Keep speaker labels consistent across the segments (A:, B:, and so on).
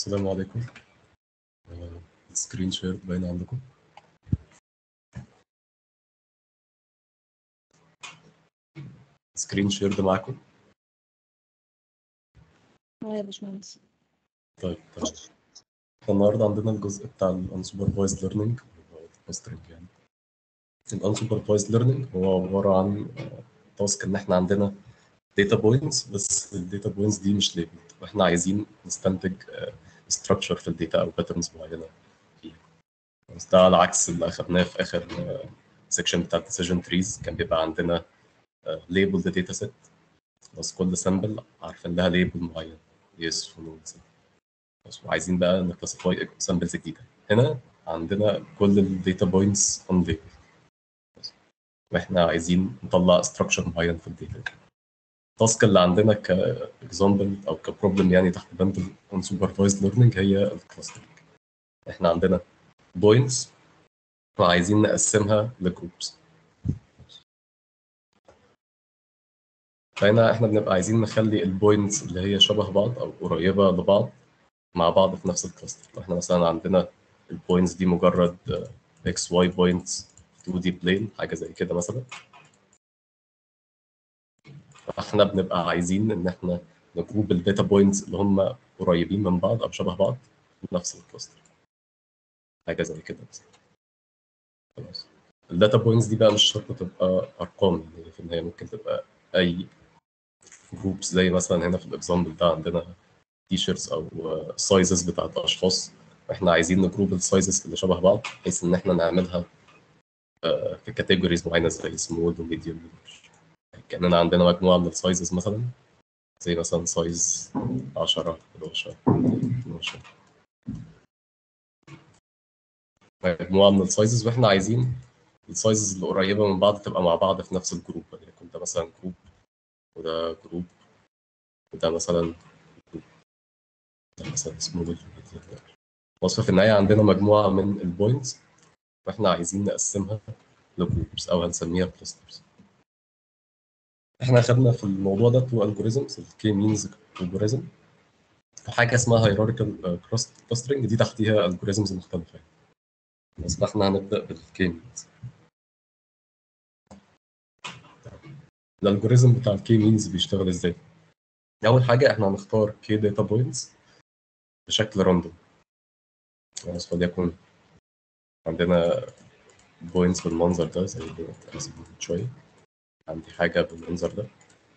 A: السلام عليكم آه، السكرين شير باين عندكم سكرين شير ده معاكم
B: اه يا باشمهندس
A: طيب تمام احنا النهارده عندنا الجزء بتاع الانسوبرفايزد ليرنينج فاسترنج يعني الانسوبرفايزد ليرنينج هو عباره عن تاسك ان احنا عندنا داتا بوينتس بس الداتا بوينتس دي مش ليبلد واحنا عايزين نستنتج ستراكشر في الداتا او باترنز معينه فيها بس ده على عكس اللي اخدناه في اخر سيكشن بتاع الديسيجن تريز كان بيبقى عندنا ليبل داتا سيت بس كل سامبل عارفين لها ليبل معين يس ونو بس وعايزين بقى نكلاسيفاي سامبلز جديده هنا عندنا كل الداتا بوينتس اون ليبل واحنا عايزين نطلع ستراكشر معين في الداتا التاسك اللي عندنا كاكزامبل او كبروبلم يعني تحت بند unsupervised ليرنينج هي الكلاسترنج احنا عندنا بوينتس وعايزين نقسمها لجروبس فهنا احنا بنبقى عايزين نخلي البوينتس اللي هي شبه بعض او قريبه لبعض مع بعض في نفس الكلاستر احنا مثلا عندنا البوينتس دي مجرد اكس واي بوينتس 2 دي بلين حاجه زي كده مثلا فاحنا بنبقى عايزين ان احنا نجروب الداتا بوينتس اللي هم قريبين من بعض او شبه بعض في نفس الكلاستر حاجه زي كده مثلا خلاص الداتا بوينتس دي بقى مش شرط تبقى ارقام يعني في النهايه ممكن تبقى اي جروبس زي مثلا هنا في الاكزامبل ده عندنا تي شيرتس او سايزز بتاعت اشخاص احنا عايزين نجروب السايزز اللي شبه بعض بحيث ان احنا نعملها في كاتيجوريز معينه زي سمول وميديوم كاننا عندنا مجموعه من السايزز مثلا زي مثلا سايز 10 11 12 مجموعه من السايزز واحنا عايزين السايزز اللي قريبه من بعض تبقى مع بعض في نفس الجروب يعني يكون ده مثلا جروب وده جروب وده مثلا جروب ده مثلا سمول وصف في النهايه عندنا مجموعه من البوينتس واحنا عايزين نقسمها لجروبس او هنسميها كلاسترز احنا خدنا في الموضوع ده تو الجوريزمز الكي مينز الجوريزم وحاجه اسمها هيراريكال كلاسترنج دي تحتيها الجوريزمز مختلفه بس احنا هنبدا بالكي مينز الالجوريزم بتاع الكي مينز بيشتغل ازاي اول حاجه احنا هنختار كي داتا بوينتس بشكل راندوم بس وليكن عندنا بوينتس بالمنظر ده زي اللي رسمه من شويه عندي حاجه بالمنظر ده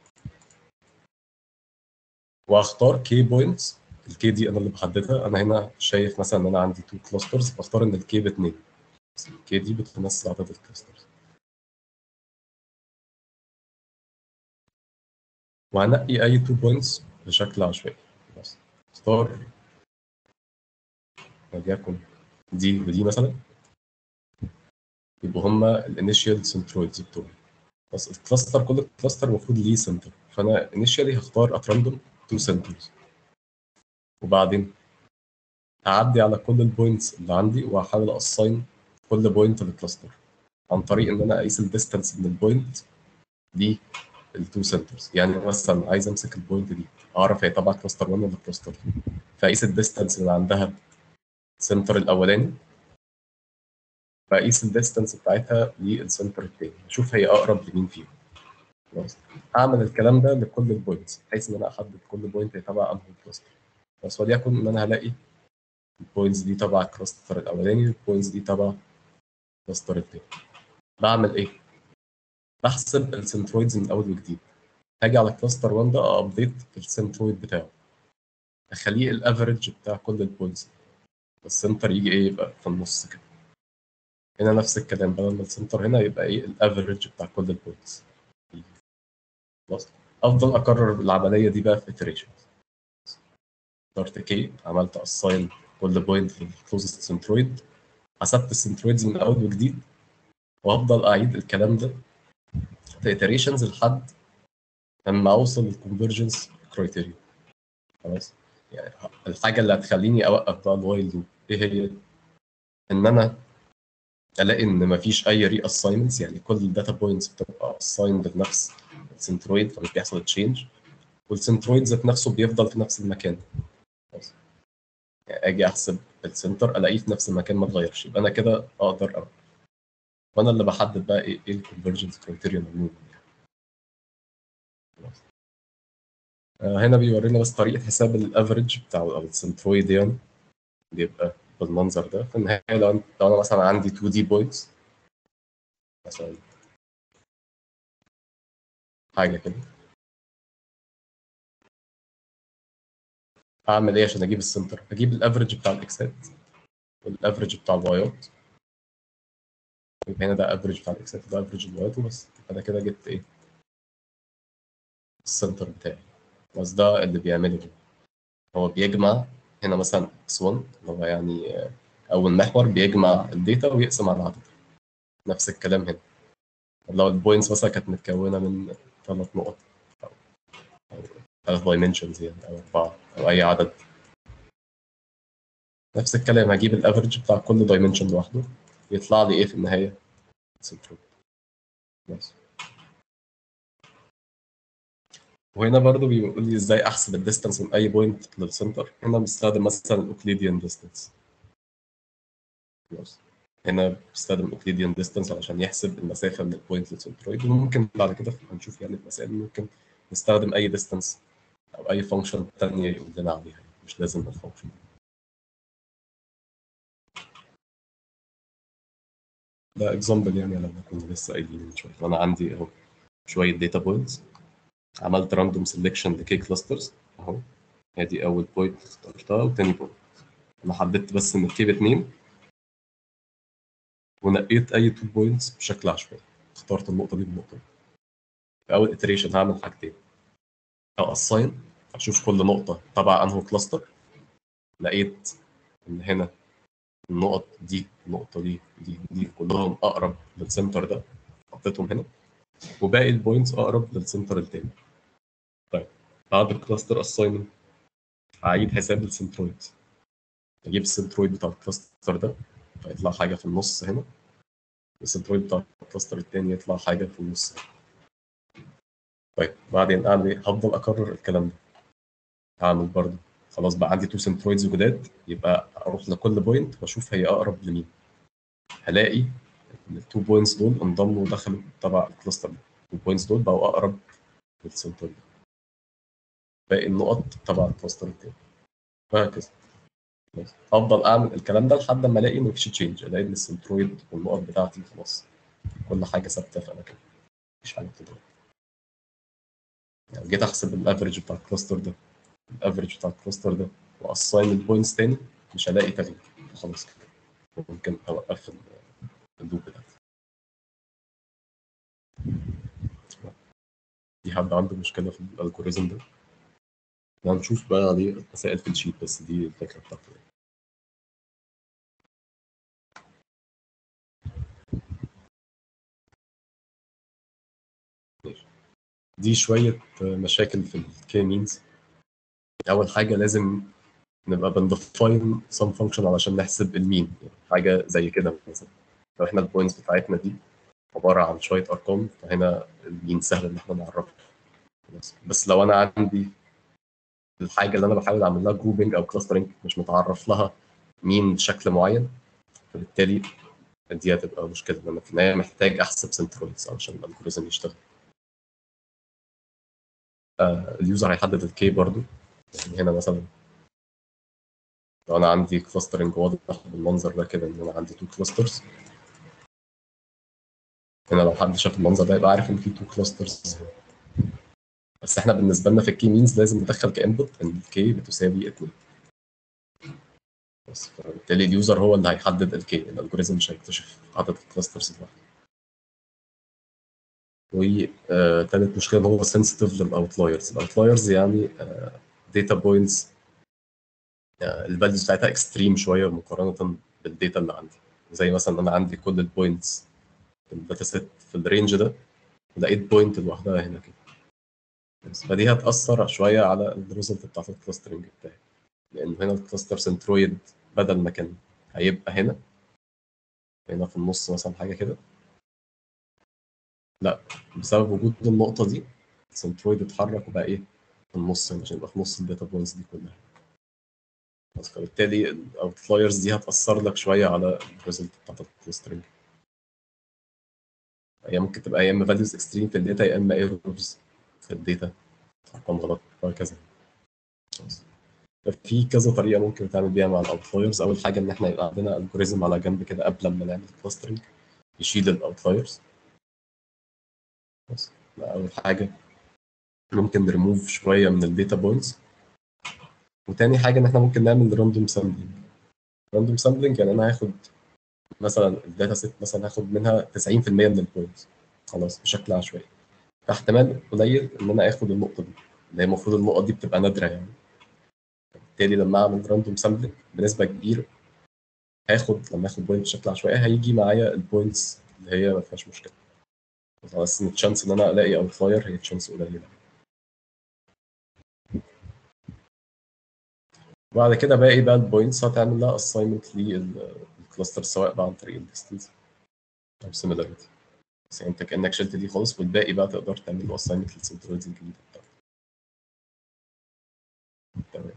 A: واختار كي بوينتس الكي دي انا اللي بحددها انا هنا شايف مثلا ان انا عندي تو كلاسترز بختار ان الكي باتنين الكي دي بتمثل عدد الكلاسترز وهنقي اي تو بوينتس بشكل عشوائي بس اختار وليكن دي ودي مثلا يبقوا هما الانيشال سنترويدز بتوعي بس الكلاستر كل كلاستر المفروض ليه سنتر فانا انيشالي هختار ات راندوم تو سنترز وبعدين هعدي على كل البوينتس اللي عندي وهحاول اساين كل بوينت للكلاستر عن طريق ان انا اقيس الديستانس من البوينت دي التو سنترز يعني مثلا عايز امسك البوينت دي اعرف هي تبع كلاستر 1 ولا كلاستر 2 فاقيس الديستانس اللي عندها السنتر الاولاني فاقيس الديستانس بتاعتها للسنتر التاني اشوف هي اقرب لمين فيهم خلاص هعمل الكلام ده لكل البوينتس بحيث ان انا احدد كل بوينت هي تبع انهي كلاستر بس وليكن ان انا هلاقي البوينتس دي تبع الكلاستر الاولاني والبوينتس دي تبع الكلاستر التاني بعمل ايه؟ بحسب السنترويدز من اول وجديد هاجي على كلاستر 1 ده ابديت السنترويد بتاعه اخليه الافريج بتاع كل البوينتس السنتر يجي ايه يبقى في النص كده هنا نفس الكلام بدل ما السنتر هنا يبقى ايه الافريج بتاع كل البوينتس خلاص افضل اكرر العمليه دي بقى في iteration اخترت كي عملت اساين كل بوينت للكلوزست سنترويد حسبت السنترويدز من اول وجديد وافضل اعيد الكلام ده في iterations لحد لما اوصل للكونفرجنس كرايتيريا خلاص يعني الحاجه اللي هتخليني اوقف بقى الوايل لوب ايه هي؟ ان انا الاقي ان مفيش اي ري اساينمنتس يعني كل الداتا بوينتس بتبقى اسايند لنفس السنترويد فمش بيحصل تشينج والسنترويد ذات نفسه بيفضل في نفس المكان يعني اجي احسب السنتر الاقيه في نفس المكان ما اتغيرش يبقى انا كده اقدر أ... وانا اللي بحدد بقى ايه ايه الكونفرجنس كرايتيريا عموما هنا بيورينا بس طريقه حساب الافريج بتاع السنترويد يعني بيبقى بالمنظر ده في النهايه لو أنا- لو انا مثلا عندي 2 دي بوينتس مثلا حاجه كده اعمل ايه عشان اجيب السنتر اجيب الافريج بتاع الاكسات والافريج بتاع الوايات يبقى هنا ده افريج بتاع الاكسات وده افريج الوايات وبس انا كده جبت ايه السنتر بتاعي بس ده اللي بيعمله ده. هو بيجمع هنا مثلا x1 اللي هو يعني آه، اول محور بيجمع الداتا ويقسم على العدد نفس الكلام هنا لو البوينتس مثلا كانت متكونه من ثلاث نقط او أو ثلاث دايمنشنز يعني او اربعه او اي عدد نفس الكلام هجيب الافرج بتاع كل دايمنشن لوحده يطلع لي ايه في النهايه سنترويد بس وهنا برضو بيقول لي ازاي احسب الديستانس من اي بوينت للسنتر هنا بستخدم مثلا الاوكليديان ديستانس بس هنا بستخدم الاوكليديان ديستانس علشان يحسب المسافه من البوينت للسنترويد وممكن بعد كده هنشوف يعني في مسائل ممكن نستخدم اي ديستانس او اي فانكشن تانية يقول لنا عليها مش لازم الفانكشن ده اكزامبل يعني لما كنا لسه قايلين من شويه انا عندي اهو شويه داتا بوينتس عملت راندوم سelection لكي كلاسترز اهو ادي اول بوينت اخترتها وتاني بوينت انا حددت بس ان الكي باتنين ونقيت اي تو بوينتس بشكل عشوائي اخترت النقطه دي بالنقطه دي في اول iteration هعمل حاجتين او assign اشوف كل نقطه تبع انهو كلاستر لقيت ان هنا النقط دي النقطه دي دي دي كلهم اقرب للسنتر ده حطيتهم هنا وباقي البوينتس اقرب للسنتر التاني طيب بعد الكلاستر اساينمنت هعيد حساب السنترويد اجيب السنترويد بتاع الكلاستر ده فيطلع حاجه في النص هنا والسنترويد بتاع الكلاستر التاني يطلع حاجه في النص هنا. طيب بعدين اعمل ايه؟ هفضل اكرر الكلام ده هعمل برضه خلاص بقى عندي تو سنترويدز جداد يبقى اروح لكل بوينت واشوف هي اقرب لمين هلاقي ان التو بوينتس دول انضموا ودخلوا تبع الكلاستر ده البوينتس دول بقوا اقرب للسنترويد ده باقي النقط تبع الكلاستر التاني وهكذا بس. هفضل اعمل الكلام ده لحد ما الاقي ان مفيش تشينج الاقي ان السنترويد والنقط بتاعتي خلاص كل حاجه ثابته في اماكنها مفيش حاجه بتتغير يعني جيت احسب الافرج بتاع الكلاستر ده الافرج بتاع الكلاستر ده واساين البوينتس تاني مش هلاقي تغيير خلاص كده ممكن اوقف ال- اللوب بتاعتي في حد عنده مشكله في الالجوريزم ده هنشوف بقى عليه مسائل في الشيت بس دي الفكره بتاعته يعني. ماشي. دي شويه مشاكل في الكي مينز اول حاجه لازم نبقى بندفاين سم فانكشن علشان نحسب المين يعني حاجه زي كده مثلا لو احنا البوينتس بتاعتنا دي عباره عن شويه ارقام فهنا المين سهل ان احنا نعرفها بس, بس لو انا عندي الحاجه اللي انا بحاول اعمل لها جروبنج او كلاسترنج مش متعرف لها مين بشكل معين فبالتالي دي هتبقى مشكله لان في النهايه محتاج احسب سنترويدز علشان الالجوريزم يشتغل آه اليوزر هيحدد الكي برضو يعني هنا مثلا لو انا عندي كلاسترنج واضح بالمنظر ده كده ان انا عندي تو كلاسترز هنا لو حد شاف المنظر ده يبقى عارف ان في تو كلاسترز بس احنا بالنسبه لنا في الكي مينز لازم ندخل كانبوت ان الكي بتساوي 2 بس فبالتالي اليوزر هو اللي هيحدد الكي الالجوريزم مش هيكتشف عدد الكلاسترز لوحده وثالث مشكله ان هو سنسيتيف للاوتلايرز الاوتلايرز يعني داتا بوينتس الفاليوز بتاعتها اكستريم شويه مقارنه بالداتا اللي عندي زي مثلا انا عندي كل البوينتس في الداتا سيت في الرينج ده لقيت بوينت لوحدها هنا كده بس فدي هتاثر شويه على الريزلت بتاعت الكلاسترنج بتاعي لان هنا الكلاستر سنترويد بدل ما كان هيبقى هنا هنا في النص مثلا حاجه كده لا بسبب وجود النقطه دي السنترويد اتحرك وبقى ايه في النص هنا عشان يبقى في نص الداتا بوينتس دي كلها بس فبالتالي الاوتلايرز دي هتاثر لك شويه على الريزلت بتاعت الكلاسترنج هي ممكن تبقى يا اما فاليوز اكستريم في الداتا يا اما ايرورز في الداتا ارقام غلط وهكذا بس. في كذا طريقه ممكن تعمل بيها مع الاوتلايرز اول حاجه ان احنا يبقى عندنا الجوريزم على جنب كده قبل ما نعمل كلاسترنج يشيل الاوتلايرز بس ده اول حاجه ممكن نريموف شويه من الداتا بوينتس وتاني حاجه ان احنا ممكن نعمل راندوم سامبلنج راندوم سامبلنج يعني انا هاخد مثلا الداتا سيت مثلا هاخد منها 90% من البوينتس خلاص بشكل عشوائي فاحتمال قليل ان انا اخد النقطه دي اللي هي المفروض النقط دي بتبقى نادره يعني بالتالي لما اعمل راندوم سامبلنج بنسبه كبيره هاخد لما اخد بوينت بشكل عشوائي هيجي معايا البوينتس اللي هي ما فيهاش مشكله بس ان الشانس ان انا الاقي اوتلاير هي تشانس قليله وبعد كده باقي بقى البوينتس هتعمل لها اساينمنت للكلاستر سواء بقى عن طريق الديستنس او سيميلاريتي بس يعني انت كانك شلت دي خالص والباقي بقى تقدر تعمل له اساينمنت للسنترويدز الجديده بتاعتك تمام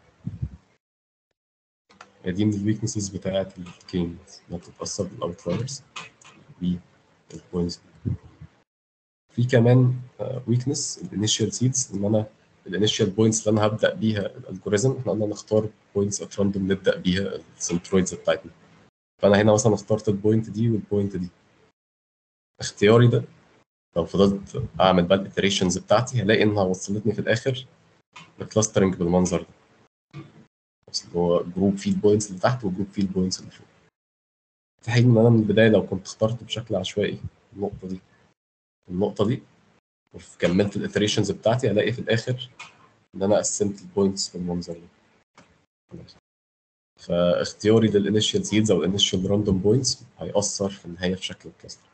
A: هي دي من الويكنسز بتاعت الكينز انها بتتاثر بالاوتلايرز والبوينتس في كمان ويكنس الانيشال سيدز ان انا الانيشال بوينتس اللي انا هبدا بيها الالجوريزم احنا قلنا نختار بوينتس ات راندوم نبدا بيها السنترويدز بتاعتنا فانا هنا مثلا اخترت البوينت دي والبوينت دي اختياري ده لو فضلت اعمل بقى الاتريشنز بتاعتي هلاقي انها وصلتني في الاخر لكلاسترنج بالمنظر ده بس اللي هو جروب فيه البوينتس اللي تحت وجروب فيه البوينتس اللي فوق في حين ان انا من البدايه لو كنت اخترت بشكل عشوائي النقطه دي النقطه دي وكملت الاتريشنز بتاعتي هلاقي في الاخر ان انا قسمت البوينتس بالمنظر ده خلاص. فاختياري للانيشال سيدز او الانيشال راندوم بوينتس هيأثر في النهايه في شكل الكلاستر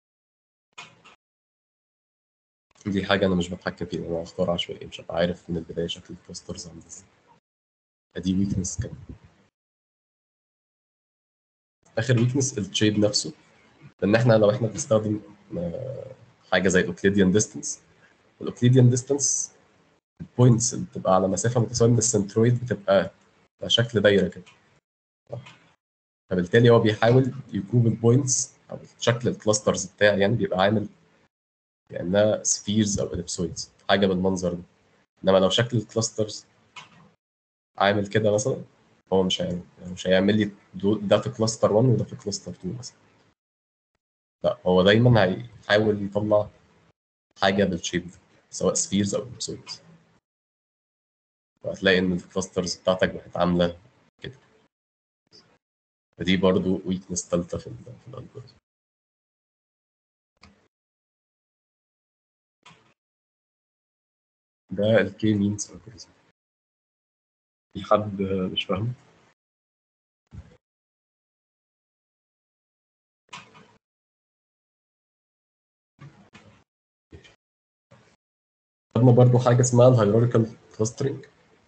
A: دي حاجه انا مش بتحكم فيها انا اختار عشوائي مش هبقى عارف من البدايه شكل الكلاسترز عامل ازاي ادي ويكنس كمان اخر ويكنس التشيب نفسه لان احنا لو احنا بنستخدم حاجه زي الاوكليديان ديستنس الاوكليديان ديستنس البوينتس اللي بتبقى على مسافه متساويه من السنترويد بتبقى على شكل دايره كده فبالتالي هو بيحاول يجروب البوينتس او شكل الكلاسترز بتاعي يعني بيبقى عامل كانها سفيرز او اليبسويدز حاجه بالمنظر ده انما لو شكل الكلاسترز عامل كده مثلا هو مش هيعمل يعني مش هيعمل لي ده في كلاستر 1 وده في كلاستر 2 مثلا لا هو دايما هيحاول يطلع حاجه بالشيب ده سواء سفيرز او اليبسويدز وهتلاقي ان الكلاسترز بتاعتك بقت عامله كده فدي برضو ويكنس ثالثه في في الالجوريزم ده الكي مينز الجوريزم في حد مش فاهم خدنا برضو حاجه اسمها الهيراريكال كلاسترنج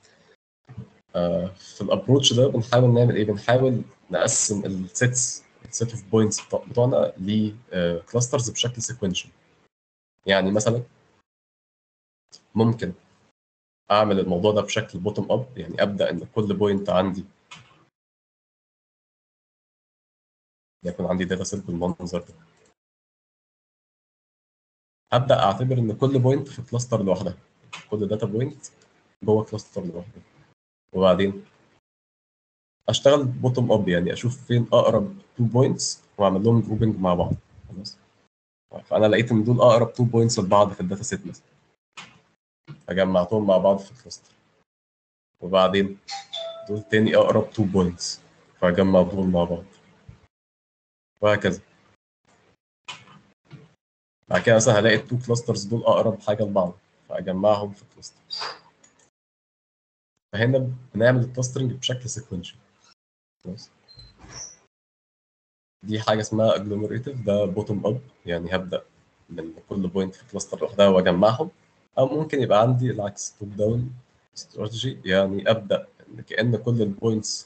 A: في الابروتش ده بنحاول نعمل ايه بنحاول نقسم السيتس السيت اوف بوينتس بتوعنا لكلاسترز بشكل سيكونشال يعني مثلا ممكن اعمل الموضوع ده بشكل بوتوم اب يعني ابدا ان كل بوينت عندي يكون عندي داتا سيت بالمنظر ده هبدا اعتبر ان كل بوينت في كلاستر لوحدها كل داتا بوينت جوه كلاستر لوحدها وبعدين اشتغل بوتوم اب يعني اشوف فين اقرب تو بوينتس واعمل لهم جروبنج مع بعض خلاص فانا لقيت ان دول اقرب تو بوينتس لبعض في الداتا سيت مثلا فجمعتهم مع بعض في الكلاستر وبعدين دول تاني اقرب تو بوينتس فاجمع دول مع بعض وهكذا بعد كده مثلا هلاقي التو كلاسترز دول اقرب حاجه لبعض فاجمعهم في كلاستر فهنا بنعمل الكلاسترنج بشكل سيكونشال خلاص دي حاجه اسمها اجلوميريتيف ده بوتوم اب يعني هبدا من كل بوينت في كلاستر لوحدها واجمعهم او ممكن يبقى عندي العكس توب داون استراتيجي يعني ابدا كان كل البوينتس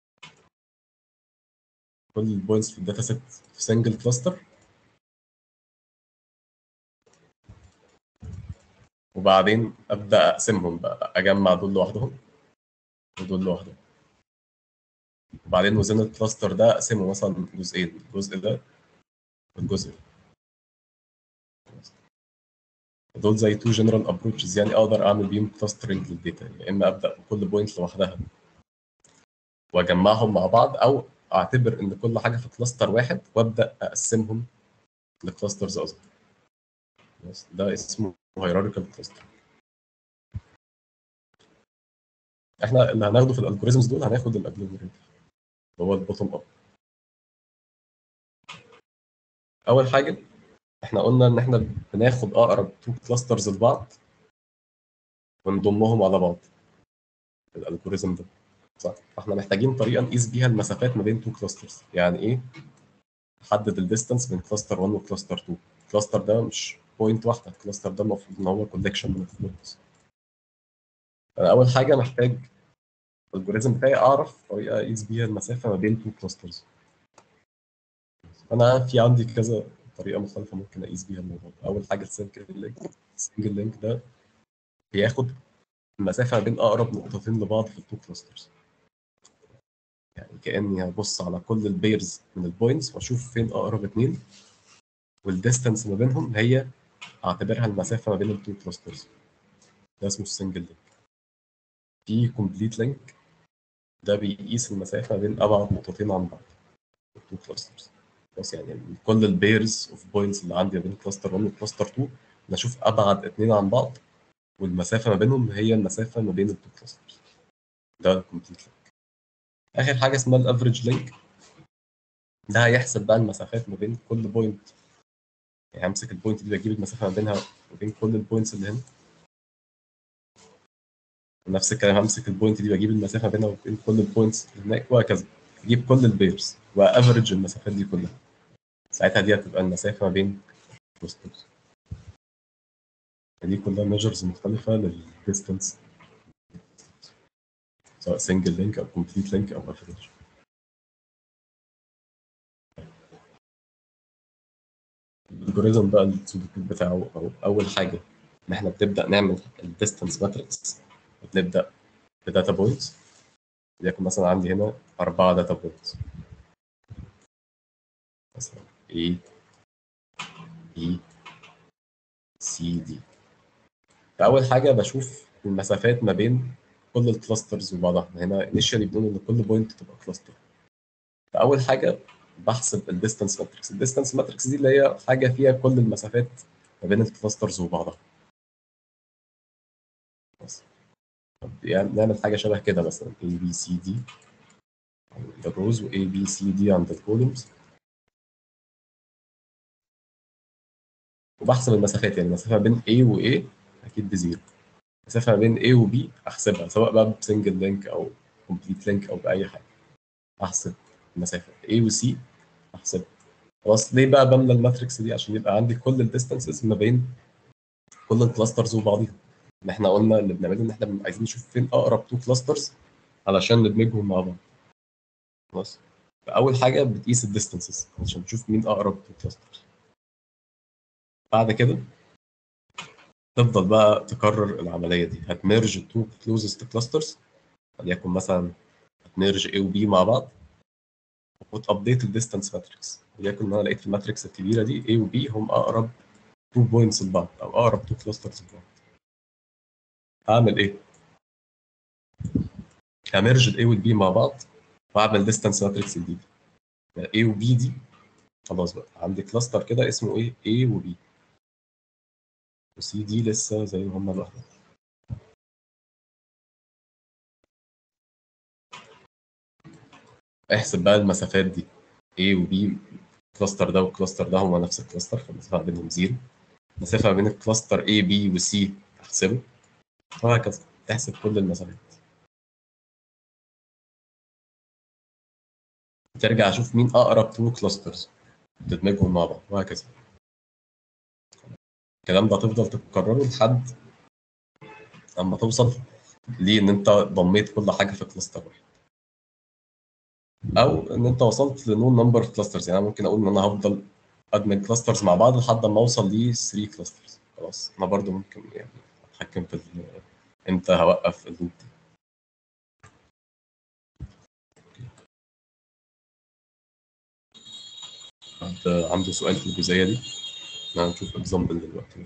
A: كل البوينتس في الداتا سيت في سنجل كلاستر وبعدين ابدا اقسمهم بقى اجمع دول لوحدهم ودول لوحدهم وبعدين وزن الكلاستر ده اقسمه مثلا جزئين الجزء ده والجزء ده دول زي تو جنرال ابروتشز يعني اقدر اعمل بيهم كلاسترنج للداتا يا اما ابدا بكل بوينت لوحدها واجمعهم مع بعض او اعتبر ان كل حاجه في كلاستر واحد وابدا اقسمهم لكلاسترز اصغر بس ده اسمه هيراريكال كلاستر احنا اللي هناخده في الالجوريزمز دول هناخد الاجلوميريتيف اللي هو البوتوم اب اول حاجه احنا قلنا ان احنا بناخد اقرب تو كلاسترز لبعض ونضمهم على بعض في الالجوريزم ده صح فاحنا محتاجين طريقه نقيس بيها المسافات ما بين تو كلاسترز يعني ايه نحدد الديستانس بين كلاستر 1 وكلاستر 2 الكلاستر ده مش بوينت واحده الكلاستر ده المفروض ان هو كولكشن من البوينتس انا اول حاجه محتاج الالجوريزم بتاعي اعرف طريقه اقيس بيها المسافه ما بين تو كلاسترز انا في عندي كذا طريقه مختلفه ممكن اقيس بيها الموضوع ده اول حاجه السنجل لينك السنجل لينك ده بياخد المسافه ما بين اقرب نقطتين لبعض في التو كلاسترز يعني كاني هبص على كل البيرز من البوينتس واشوف فين اقرب اتنين والديستانس ما بينهم هي اعتبرها المسافه ما بين التو كلاسترز ده اسمه السنجل لينك في كومبليت لينك ده بيقيس المسافه ما بين ابعد نقطتين عن بعض التو كلاسترز بس يعني كل البيرز اوف بوينتس اللي عندي ما بين كلاستر 1 وكلاستر 2 بشوف ابعد اتنين عن بعض والمسافه ما بينهم هي المسافه ما بين التو كلاسترز ده الكومبليت لينك اخر حاجه اسمها الافريج لينك ده هيحسب بقى المسافات ما بين كل بوينت يعني همسك البوينت دي بجيب المسافه ما بينها وبين كل البوينتس اللي هنا ونفس الكلام همسك البوينت دي بجيب المسافه ما بينها وبين كل البوينتس اللي هناك وهكذا اجيب كل البيرز وافرج المسافات دي كلها ساعتها دي هتبقى المسافه ما بين الكلاسترز دي كلها ميجرز مختلفه للديستانس سواء سنجل لينك او كومبليت لينك او افريج الالجوريزم بقى السودوكود بتاعه او اول حاجه ان احنا بنبدا نعمل الديستانس ماتريكس بنبدا بداتا بوينتس وليكن مثلا عندي هنا اربعه داتا بوينتس مثلا A B C D فاول حاجه بشوف المسافات ما بين كل الكلاسترز وبعضها هنا انيشالي بنقول ان كل بوينت تبقى كلاستر فاول حاجه بحسب الديستانس ماتريكس الديستانس ماتريكس دي اللي هي حاجه فيها كل المسافات ما بين الكلاسترز وبعضها بس طب يعني نعمل حاجه شبه كده مثلا A B C D عند الروز و A B C D عند الكولومز وبحسب المسافات يعني المسافه بين A و A اكيد بزيرو المسافه ما بين A و B احسبها سواء بقى بسنجل لينك او كومبليت لينك او باي حاجه احسب المسافه A و C احسب خلاص ليه بقى بملى الماتريكس دي عشان يبقى عندي كل الديستانسز ما بين كل الكلاسترز وبعضيها ان احنا قلنا اللي بنعمله ان احنا عايزين نشوف فين اقرب تو كلاسترز علشان ندمجهم مع بعض خلاص فاول حاجه بتقيس الديستانسز عشان تشوف مين اقرب تو كلاسترز بعد كده تفضل بقى تكرر العمليه دي هتميرج تو كلوزست كلاسترز وليكن مثلا هتميرج A و B مع بعض وتابديت الديستانس ماتريكس وليكن انا لقيت في الماتريكس الكبيره دي A و B هم اقرب تو بوينتس لبعض او اقرب تو كلاسترز لبعض هعمل ايه؟ همرج ال A وال B مع بعض واعمل ديستانس ماتريكس جديده A و B دي خلاص بقى عندي كلاستر كده اسمه ايه A و B و C دي لسه زي ما هم لوحدهم احسب بقى المسافات دي A و B الكلاستر ده والكلاستر ده هما نفس الكلاستر فالمسافه بينهم زيرو المسافه بين الكلاستر A B و C احسبه وهكذا تحسب كل المسافات ترجع اشوف مين اقرب تو كلاسترز تدمجهم مع بعض وهكذا الكلام ده تفضل تكرره لحد اما توصل ليه ان انت ضميت كل حاجه في كلاستر واحد او ان انت وصلت لنون نمبر اوف كلاسترز يعني أنا ممكن اقول ان انا هفضل ادمج كلاسترز مع بعض لحد ما اوصل ل 3 كلاسترز خلاص انا برضو ممكن يعني اتحكم في ال- امتى هوقف اللوب دي آه، عنده سؤال في الجزئيه دي احنا هنشوف اكزامبل دلوقتي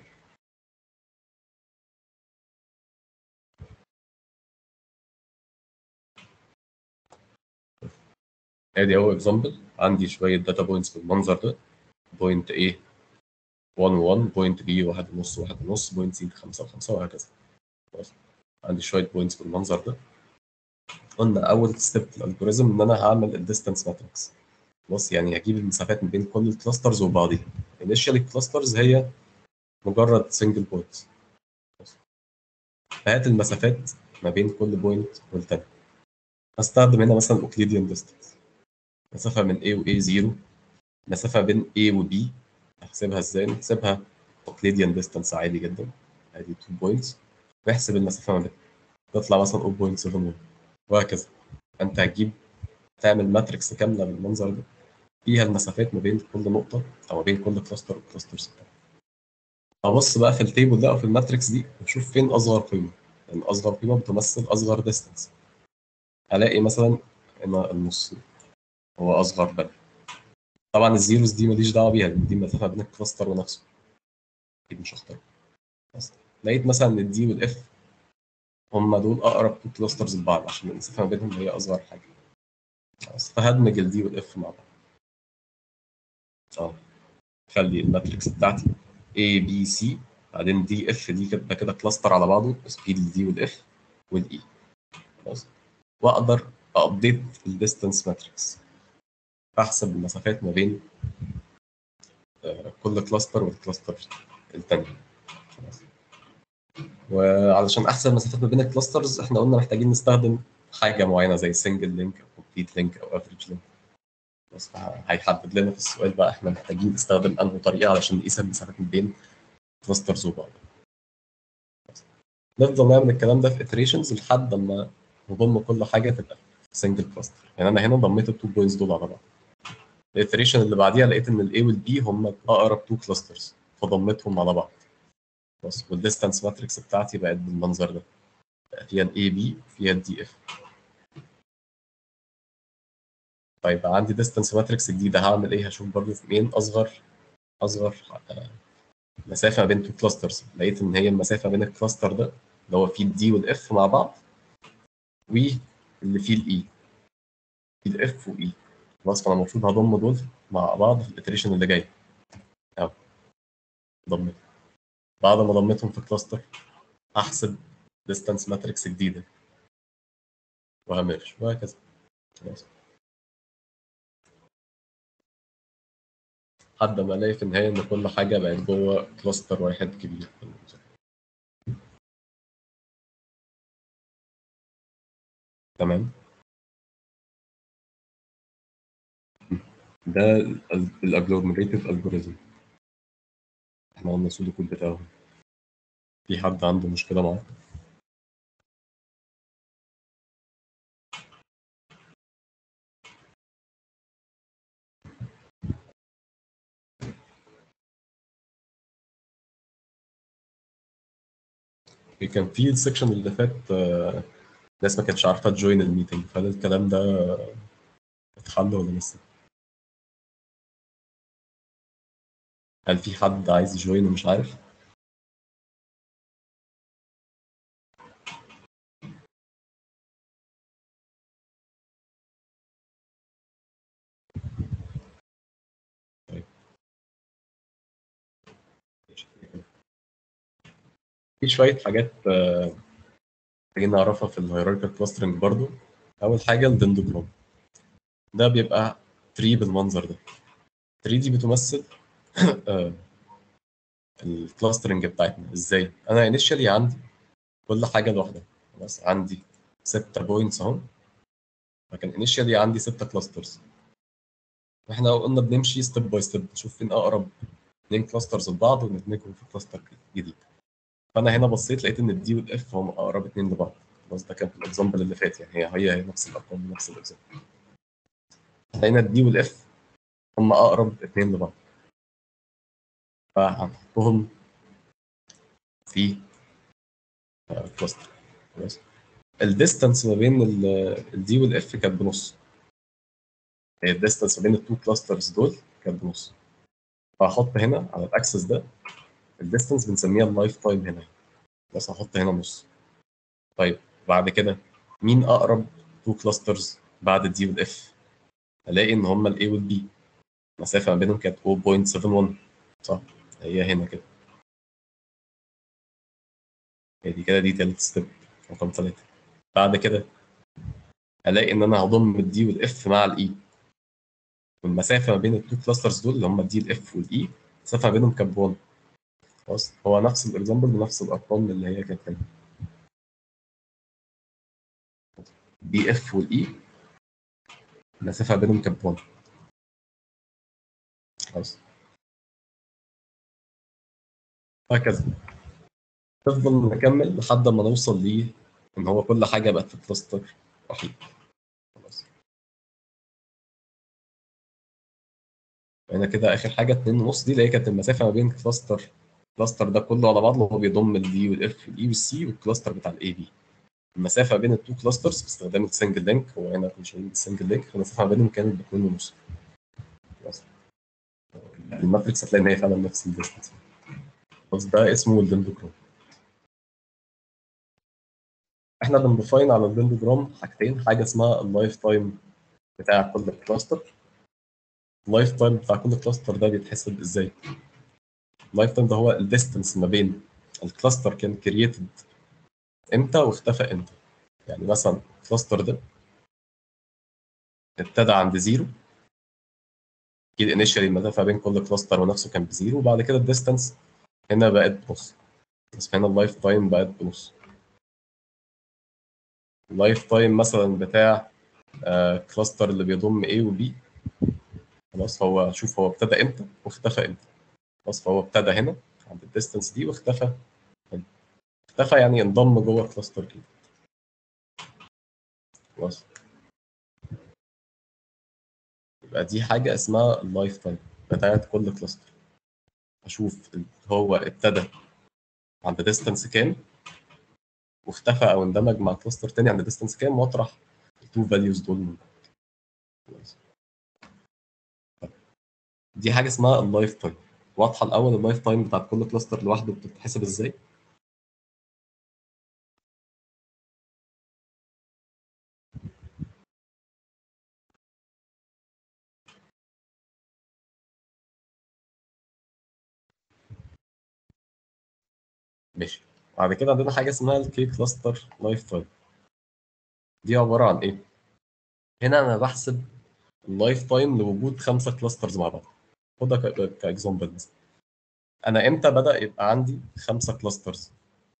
A: ادي اهو اكزامبل عندي شويه داتا بوينتس بالمنظر ده بوينت A 1 1 بوينت B 1 ونص 1 ونص بوينت C 5 و5 وهكذا خلاص عندي شويه بوينتس بالمنظر ده قلنا اول ستيب في الالجوريزم ان انا هعمل الديستانس ماتريكس خلاص يعني هجيب المسافات ما بين كل الكلاسترز وبعضيها initially الكلاسترز هي مجرد سنجل بوينت فهات المسافات ما بين كل بوينت والتاني هستخدم هنا مثلا اوكليديان ديستانس مسافه من A و A 0 مسافه بين A و B احسبها ازاي نحسبها اوكليديان ديستانس عادي جدا ادي 2 بوينتس واحسب المسافه ما بينهم تطلع مثلا 0.71 وهكذا انت هتجيب تعمل ماتريكس كامله بالمنظر ده فيها المسافات ما بين كل نقطه او ما بين كل كلاستر والكلاسترز ابص بقى في التيبل ده او في الماتريكس دي واشوف فين اصغر قيمه لان اصغر قيمه بتمثل اصغر ديستانس الاقي مثلا ان النص هو اصغر بلد طبعا الزيروز دي ماليش دعوه بيها دي مسافه بين الكلاستر ونفسه اكيد مش هختار بس لقيت مثلا ان الدي والاف هم دول اقرب تو كلاسترز لبعض عشان المسافه ما بينهم هي اصغر حاجه خلاص فهدمج الدي والاف مع بعض اه خلي الماتريكس بتاعتي A B C بعدين دي اف دي كده كده كلاستر على بعضه سبيد الدي والاف والاي خلاص واقدر ابديت الديستانس ماتريكس احسب المسافات ما بين آه، كل كلاستر والكلاستر الثاني خلاص وعلشان احسب المسافات ما بين الكلاسترز احنا قلنا محتاجين نستخدم حاجه معينه زي سنجل لينك او كومبليت لينك او افريج لينك بس هيحدد لنا في السؤال بقى احنا محتاجين نستخدم انهي طريقه علشان نقيس المسافات ما بين كلاسترز وبعض نفضل نعمل الكلام ده في اتريشنز لحد ما نضم كل حاجه تبقى سنجل كلاستر يعني انا هنا ضميت التو بوينتس دول على بعض الاتريشن اللي بعديها لقيت ان الاي والبي هم اقرب تو كلاسترز فضمتهم على بعض بس والديستانس ماتريكس بتاعتي بقت بالمنظر ده بقى فيها الاي بي وفيها الدي اف طيب عندي ديستانس ماتريكس جديده هعمل ايه هشوف برضه مين اصغر اصغر آه، مسافه بين تو كلاسترز لقيت ان هي المسافه بين الكلاستر ده اللي هو فيه الدي والاف مع بعض واللي فيه الاي فيه الاف واي خلاص فانا المفروض هضم دول مع بعض في الاتريشن اللي جاي اهو ضمت بعد ما ضمتهم في كلاستر احسب ديستانس ماتريكس جديده وهمرش وهكذا خلاص لحد ما الاقي في النهايه ان كل حاجه بقت جوه كلاستر واحد كبير تمام ده الاجلوميريتيف الجوريزم احنا قلنا السودو كود بتاعه في حد عنده مشكله معاه كان في السكشن اللي فات آه، ناس ما كانتش عارفه تجوين الميتنج فهل الكلام ده اتحل ولا لسه؟ هل في حد عايز يجوين ومش عارف؟ طيب. في شوية حاجات آه، محتاجين نعرفها في الهيراركال كلاسترنج برضو أول حاجة الدندوجرام ده بيبقى تري بالمنظر ده التري دي بتمثل آه، الكلاسترنج بتاعتنا ازاي انا انيشالي عندي كل حاجه لوحدها خلاص عندي ستة بوينتس اهو فكان انيشالي عندي ستة كلاسترز احنا قلنا بنمشي ستيب باي ستيب نشوف فين اقرب اثنين كلاسترز لبعض وندمجهم في كلاستر جديد فانا هنا بصيت لقيت ان الدي والاف هم اقرب اثنين لبعض خلاص ده كان في الاكزامبل اللي فات يعني هي هي هي نفس الارقام نفس الاكزامبل لقينا الدي والاف هم اقرب اثنين لبعض فهنحطهم في كلاستر خلاص الديستانس ما بين الدي والاف كانت بنص هي الديستانس ما بين التو كلاسترز دول كانت بنص فهحط هنا على الاكسس ده الديستنس بنسميها اللايف تايم هنا بس هحط هنا نص طيب بعد كده مين اقرب تو كلاسترز بعد الدي والاف الاقي ان هما الاي والبي المسافه ما بينهم كانت 0.71 صح هي هنا كده هي دي كده دي تالت ستيب رقم ثلاثة بعد كده الاقي ان انا هضم الدي والاف مع الاي والمسافه ما بين التو كلاسترز دول اللي هم الدي الاف والاي المسافه ما بينهم كانت 1 خلاص هو نفس الاكزامبل بنفس الارقام اللي هي كانت هنا دي اف والاي المسافه ما بينهم كانت 1 خلاص هكذا نفضل نكمل لحد ما نوصل ليه ان هو كل حاجه بقت في كلاستر وحيد خلاص هنا كده اخر حاجه 2 ونص دي اللي هي كانت المسافه ما بين كلاستر الكلاستر ده كله على بعضه هو بيضم الدي والاف والاي والسي والكلاستر بتاع الاي بي المسافه بين التو كلاسترز باستخدام السنجل لينك هو هنا كنا شايفين السنجل لينك المسافه ما بينهم كانت باتنين ونص خلاص الماتريكس هتلاقي ان هي فعلا نفس الديستنس بس ده اسمه الدندوجرام احنا بنديفاين على الدندوجرام حاجتين حاجه اسمها اللايف تايم بتاع كل كلاستر اللايف تايم بتاع كل كلاستر ده بيتحسب ازاي اللايف تايم ده هو الديستنس ما بين الكلاستر كان كرييتد امتى واختفى امتى يعني مثلا الكلاستر ده ابتدى عند زيرو اكيد انيشالي المسافه بين كل كلاستر ونفسه كان بزيرو وبعد كده الديستنس هنا بقت بنص بس هنا اللايف تايم بقت بنص اللايف تايم مثلا بتاع آه كلاستر اللي بيضم A و B خلاص هو شوف هو ابتدى امتى واختفى امتى خلاص فهو ابتدى هنا عند الديستنس دي واختفى هنا اختفى يعني انضم جوه كلاستر جديد خلاص يبقى دي حاجة اسمها اللايف تايم بتاعت كل كلاستر اشوف هو ابتدى عند ديستنس كام واختفى او اندمج مع كلاستر تاني عند ديستنس كام واطرح التو فاليوز دول من بعض خلاص. دي حاجه اسمها اللايف تايم واضحه الاول اللايف تايم بتاعت كل كلاستر لوحده بتتحسب ازاي ماشي بعد كده عندنا حاجه اسمها الكي كلاستر لايف تايم دي عباره عن ايه هنا انا بحسب اللايف تايم لوجود خمسه كلاسترز مع بعض خدها كاكزامبل مثلا انا امتى بدا يبقى عندي خمسه كلاسترز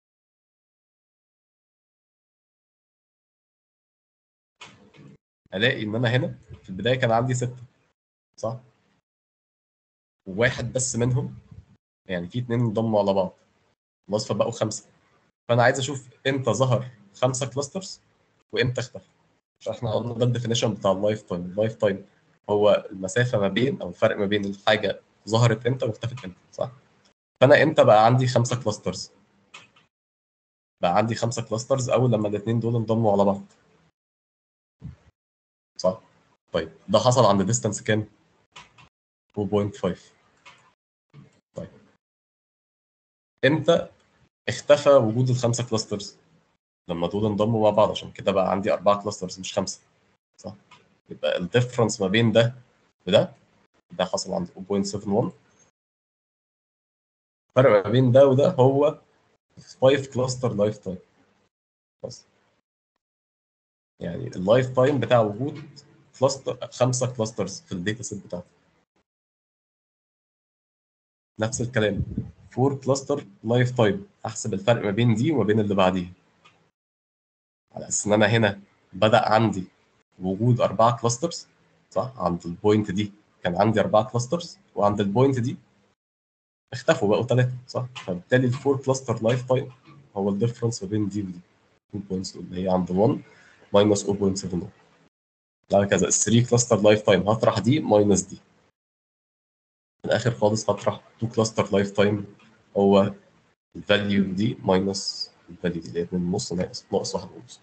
A: الاقي ان انا هنا في البدايه كان عندي سته صح وواحد بس منهم يعني في اتنين انضموا على بعض خلاص فبقوا خمسه فانا عايز اشوف امتى ظهر خمسه كلاسترز وامتى اختفى فاحنا قلنا ده الديفينيشن بتاع اللايف تايم اللايف تايم هو المسافه ما بين او الفرق ما بين الحاجه ظهرت امتى واختفت امتى صح فانا امتى بقى عندي خمسه كلاسترز بقى عندي خمسه كلاسترز اول لما الاثنين دول انضموا على بعض صح طيب ده حصل عند ديستانس كام 2.5 طيب امتى اختفى وجود الخمسه كلاسترز لما دول انضموا مع بعض عشان كده بقى عندي اربعه كلاسترز مش خمسه صح يبقى الديفرنس ما بين ده وده ده حصل عند 0.71 الفرق ما بين ده وده هو 5 كلاستر لايف تايم بس يعني اللايف تايم بتاع وجود كلاستر خمسه كلاسترز في الداتا سيت بتاعتي نفس الكلام 4 كلاستر لايف تايم احسب الفرق ما بين دي وما بين اللي بعديها على اساس ان انا هنا بدا عندي وجود اربعه كلاسترز صح عند البوينت دي كان عندي اربعه كلاسترز وعند البوينت دي اختفوا بقوا ثلاثه صح فبالتالي الفور كلاستر لايف تايم هو الديفرنس ما بين دي ودي 2 بوينتس اللي هي عند 1 ماينس 0.7 بعد كذا ال 3 كلاستر لايف تايم هطرح دي ماينس دي في الاخر خالص هطرح 2 كلاستر لايف تايم هو الفاليو دي ماينس الفاليو دي اللي هي 2.5 ناقص ناقص 1.5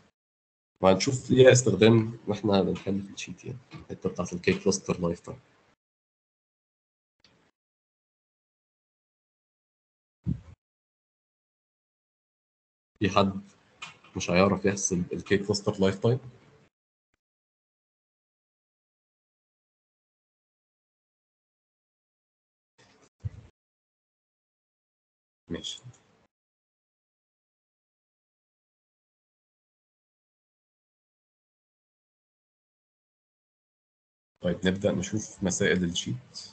A: وهنشوف ليها استخدام واحنا بنحل في الشيت يعني الحته بتاعت الكي كلاستر لايف تايم في حد مش هيعرف يحسب الكي كلاستر لايف تايم ماشي طيب نبدأ نشوف مسائل الشيت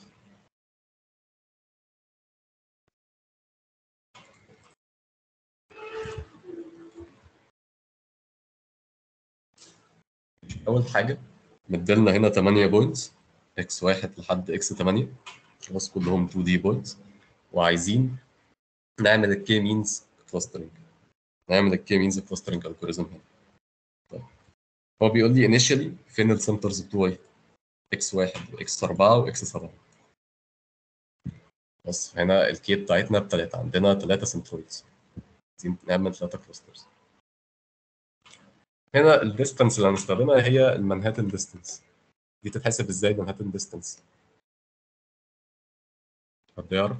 A: أول حاجة مديلنا هنا 8 بوينتس اكس واحد لحد اكس 8 خلاص كلهم 2 دي بوينتس وعايزين نعمل الكي مينز كلاسترنج نعمل الكي مينز كلاسترنج الجوريزم هنا طيب هو بيقول لي initially فين السنترز بتوعي اكس واحد واكس 4 واكس 7 بس هنا الكي بتاعتنا بتلاتة عندنا ثلاثة سنترويدز عايزين نعمل ثلاثة كلاسترز هنا الديستانس اللي هنستخدمها هي المنهاتن ديستانس دي تتحسب ازاي المنهاتن ديستانس حد يعرف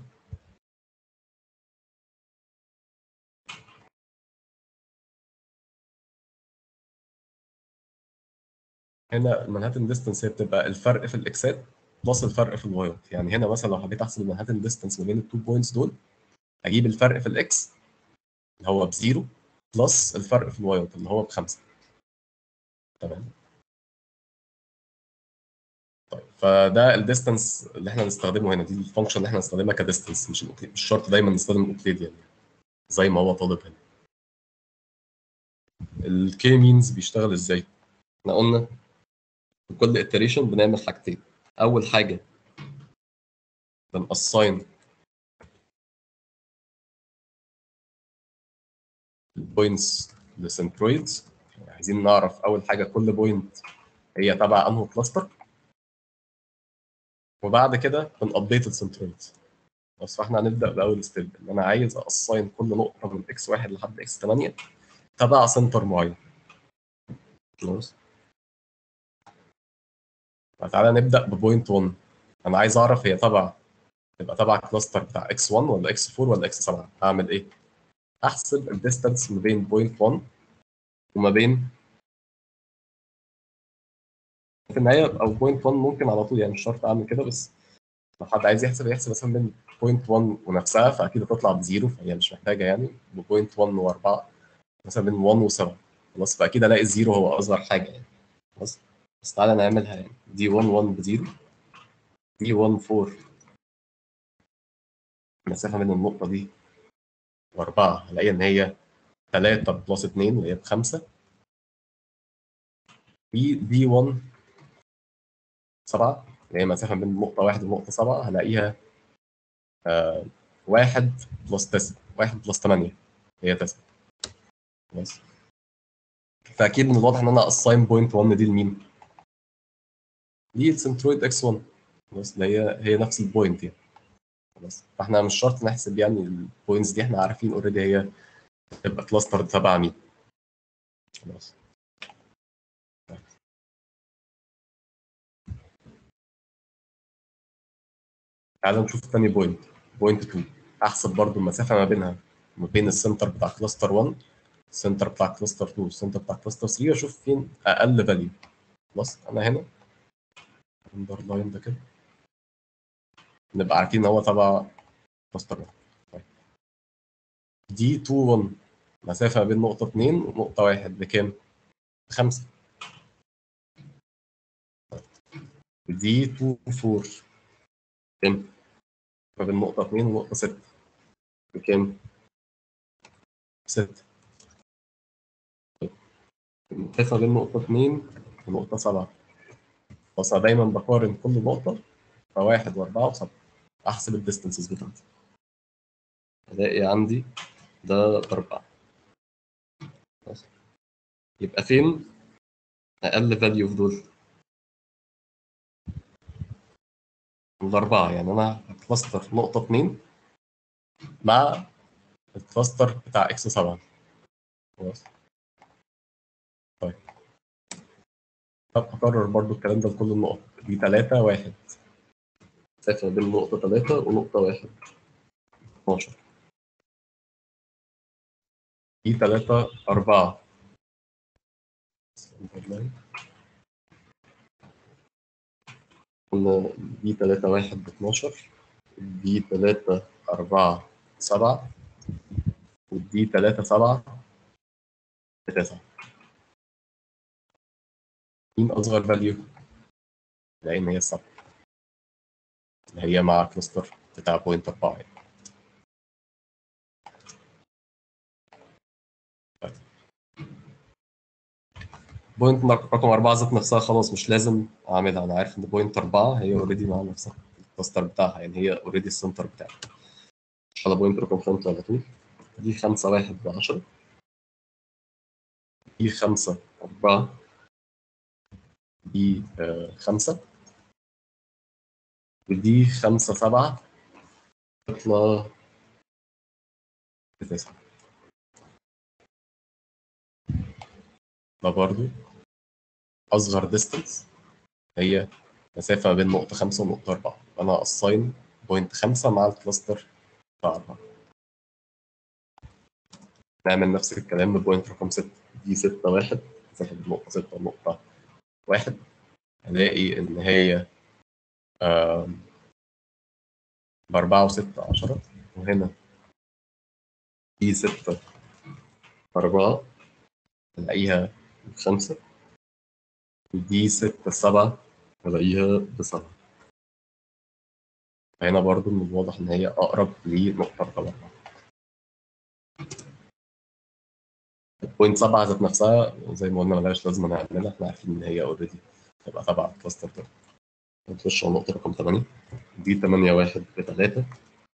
A: هنا المنهاتن ديستانس هي بتبقى الفرق في الاكسات بلس الفرق في الوايات يعني هنا مثلا لو حبيت احسب المنهاتن ديستانس ما بين التو بوينتس دول اجيب الفرق في الاكس اللي هو بزيرو بلس الفرق في الوايات اللي هو بخمسه تمام طيب فده الديستانس اللي احنا هنستخدمه هنا دي الفانكشن اللي احنا هنستخدمها كديستانس مش مش شرط دايما نستخدم الاوكليديان يعني زي ما هو طالب هنا الكي مينز بيشتغل ازاي احنا قلنا في كل iteration بنعمل حاجتين اول حاجه بنassign البوينتس للسنترويدز عايزين نعرف اول حاجه كل بوينت هي تبع انه كلاستر وبعد كده بنابديت السنترويدز بس فاحنا هنبدا باول ستيب ان انا عايز اساين كل نقطه من اكس 1 لحد اكس 8 تبع سنتر معين خلاص فتعالى نبدا ببوينت 1 انا عايز اعرف هي تبع تبقى تبع الكلاستر بتاع اكس 1 ولا اكس 4 ولا اكس 7 هعمل ايه؟ احسب الديستانس ما بين بوينت 1 وما بين في النهايه او بوينت 1 ممكن على طول يعني مش شرط اعمل كده بس لو حد عايز يحسب يحسب مثلا بين بوينت 1 ونفسها فاكيد هتطلع بزيرو فهي مش محتاجه يعني بوينت 1 و4 مثلا بين 1 و7 خلاص فاكيد الاقي الزيرو هو اصغر حاجه يعني خلاص بس تعالى نعملها يعني دي 1 1 بزيرو دي 1 4 المسافه من النقطه دي و4 هلاقي ان هي 3 بلس 2 اللي هي بخمسه في دي 1 7 اللي هي مسافه بين نقطه 1 ونقطه 7 هلاقيها آه 1 بلس 9 1 بلس 8 هي 9 خلاص فاكيد من الواضح ان انا اساين بوينت 1 دي لمين؟ دي السنترويد اكس 1 خلاص اللي هي هي نفس البوينت يعني خلاص فاحنا مش شرط نحسب يعني البوينتس دي احنا عارفين اوريدي هي تبقى كلاستر تبع مين خلاص تعالى نشوف تاني بوينت بوينت 2 احسب برضو المسافه ما بينها ما بين السنتر بتاع كلاستر 1 السنتر بتاع كلاستر 2 السنتر بتاع كلاستر 3 واشوف فين اقل فاليو خلاص انا هنا اندرلاين ده كده نبقى عارفين ان هو تبع كلاستر 1 طيب دي 2 1 مسافه ما بين نقطه 2 ونقطه 1 بكام؟ بخمسه دي 2 4 كام؟ ما بين نقطة 2 ونقطة 6 بكام؟ 6 المسافة بين نقطة 2 ونقطة 7 بس أنا دايما بقارن كل نقطة فواحد وأربعة وسبعة أحسب الديستنسز بتاعتي ألاقي عندي ده أربعة بس. يبقى فين أقل فاليو في دول؟ الأربعة يعني أنا هكلاستر نقطة اتنين مع الكلاستر بتاع إكس سبعة خلاص طيب طب هكرر برضو الكلام ده لكل النقط دي تلاتة واحد مسافة بين نقطة تلاتة ونقطة واحد 12 دي 3 4 قلنا دي 3 1 ب 12 دي 3 4 7 ودي 3 7 ب 9 مين أصغر فاليو؟ لأن هي السبعة اللي هي مع كلاستر بتاع بوينت 4 يعني. بوينت رقم 4 ذات نفسها خلاص مش لازم اعملها انا عارف ان بوينت 4 هي اوريدي مع نفسها الكلاستر بتاعها يعني هي اوريدي السنتر بتاعها على بوينت رقم 5 على طول دي 5 1 ب 10 دي 5 4 دي 5 ودي 5 7 تطلع بتسعة ده برضو أصغر ديستنس هي مسافة ما بين نقطة خمسة ونقطة أربعة أنا أصاين بوينت خمسة مع الكلاستر بتاع أربعة نعمل نفس الكلام ببوينت رقم ستة دي ستة واحد مسافة بين نقطة ستة ونقطة واحد هلاقي إن هي بأربعة وستة عشرة وهنا دي ستة أربعة هلاقيها بخمسة ودي ستة سبعة هلاقيها بسبعة هنا برضو من الواضح إن هي أقرب لنقطة رقم أربعة بوينت سبعة ذات نفسها زي ما قلنا ملهاش لازمة نعملها احنا عارفين إن هي أوريدي تبقى تبع الكلاستر ده نخش على النقطة رقم تمانية دي تمانية واحد بتلاتة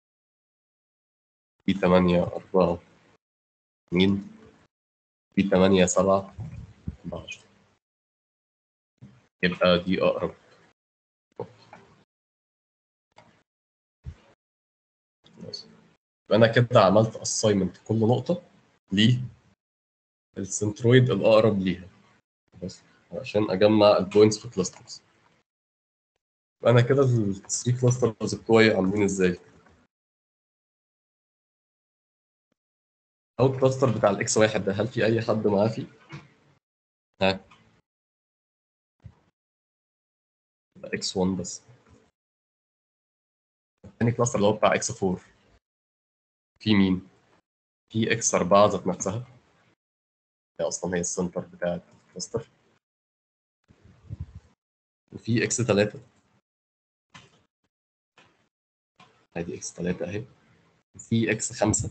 A: دي تمانية أربعة اتنين دي تمانية سبعة بعشرة يبقى دي أقرب أنا كده عملت أسايمنت كل نقطة للسنترويد الأقرب ليها بس عشان أجمع البوينتس في كلاسترز أنا كده الثري كلاسترز بتوعي عاملين إزاي؟ أو الكلاستر بتاع الإكس واحد ده هل في أي حد معاه فيه؟ ها؟ اكس 1 بس الثاني كلاستر اللي هو بتاع اكس 4 في مين؟ في اكس 4 ذات نفسها هي اصلا هي السنتر بتاع الكلاستر وفي اكس 3 ادي اكس 3 اهي وفي اكس 5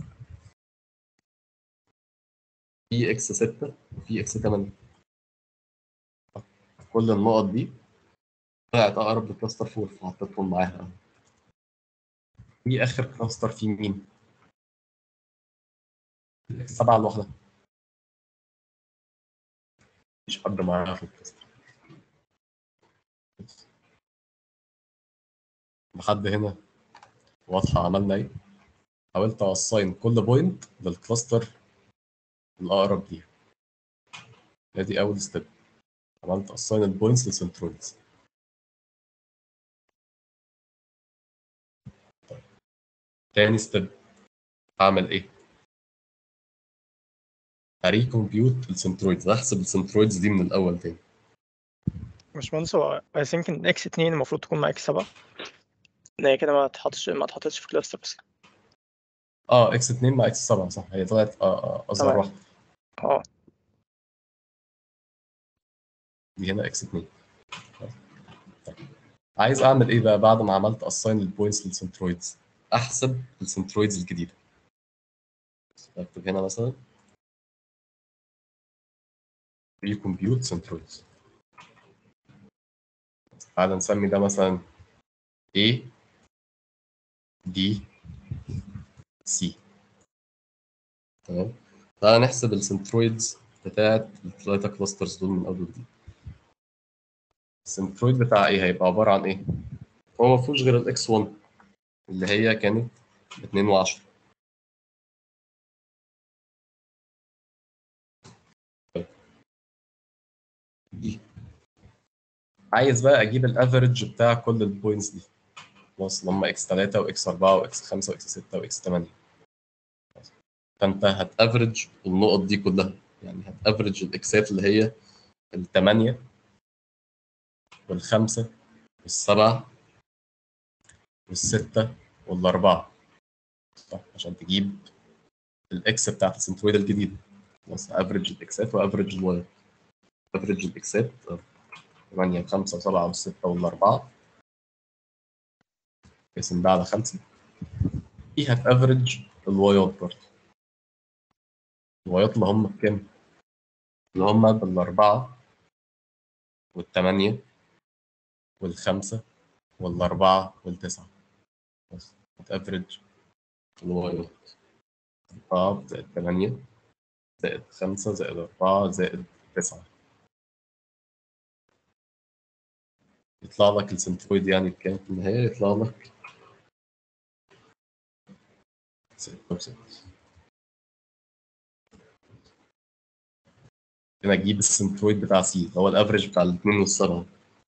A: في اكس 6 وفي اكس 8 كل النقط دي طلعت اقرب لكلاستر 4 فحطيتهم معاها في اخر كلاستر فيه مين؟ سبعة لوحدها مفيش حد معاها في الكلاستر لحد هنا واضحة عملنا ايه؟ حاولت اوصين كل بوينت للكلاستر الأقرب ليها ادي أول ستيب عملت assign البوينتس للسنترويدز تاني ستيب هعمل ايه؟ هريكمبيوت السنترويدز هحسب السنترويدز دي من الأول تاني
B: باشمهندس هو I think إن إكس اتنين المفروض تكون مع إكس سبعة إن هي كده ما تحطش ما اتحطتش في كلاستر بس
A: اه اكس 2 مع اكس 7 صح هي طلعت اه اه اصغر
B: تمام.
A: واحدة
B: اه
A: دي هنا اكس 2 طيب. عايز اعمل ايه بقى بعد ما عملت اساين البوينتس للسنترويدز احسب السنترويدز الجديده اكتب هنا مثلا ريكمبيوت سنترويدز تعالى نسمي ده مثلا A D C تمام تعالى نحسب السنترويدز بتاعت الثلاثة كلاسترز دول من أول وجديد السنترويد بتاع ايه هيبقى عبارة عن ايه؟ هو ما فيهوش غير الاكس 1 اللي هي كانت 2 و10 دي عايز بقى اجيب الافرج بتاع كل البوينتس دي خلاص اللي هم اكس 3 واكس 4 واكس 5 واكس 6 واكس 8 فانت هتافرج النقط دي كلها يعني هتافرج الاكسات اللي هي الثمانيه والخمسه والسبعه والسته والاربعه صح عشان تجيب الاكس بتاعت السنترويد الجديده خلاص افريج الاكسات وافريج الواي افريج الاكسات 8 5 و7 و6 وال4 اقسم ده على 5 دي هتافريج الوايات برضه الوايات اللي هم بكام؟ اللي هم بالاربعه والثمانيه والخمسه والاربعه والتسعه بس هتافريج الوايات 4 زائد 8 زائد 5 زائد 4 زائد 9 يطلع لك السنترويد يعني بكام في النهاية يطلع لك 6 و 6 هنا اجيب السنترويد بتاع سي اللي هو الافرج بتاع الاثنين والسبعة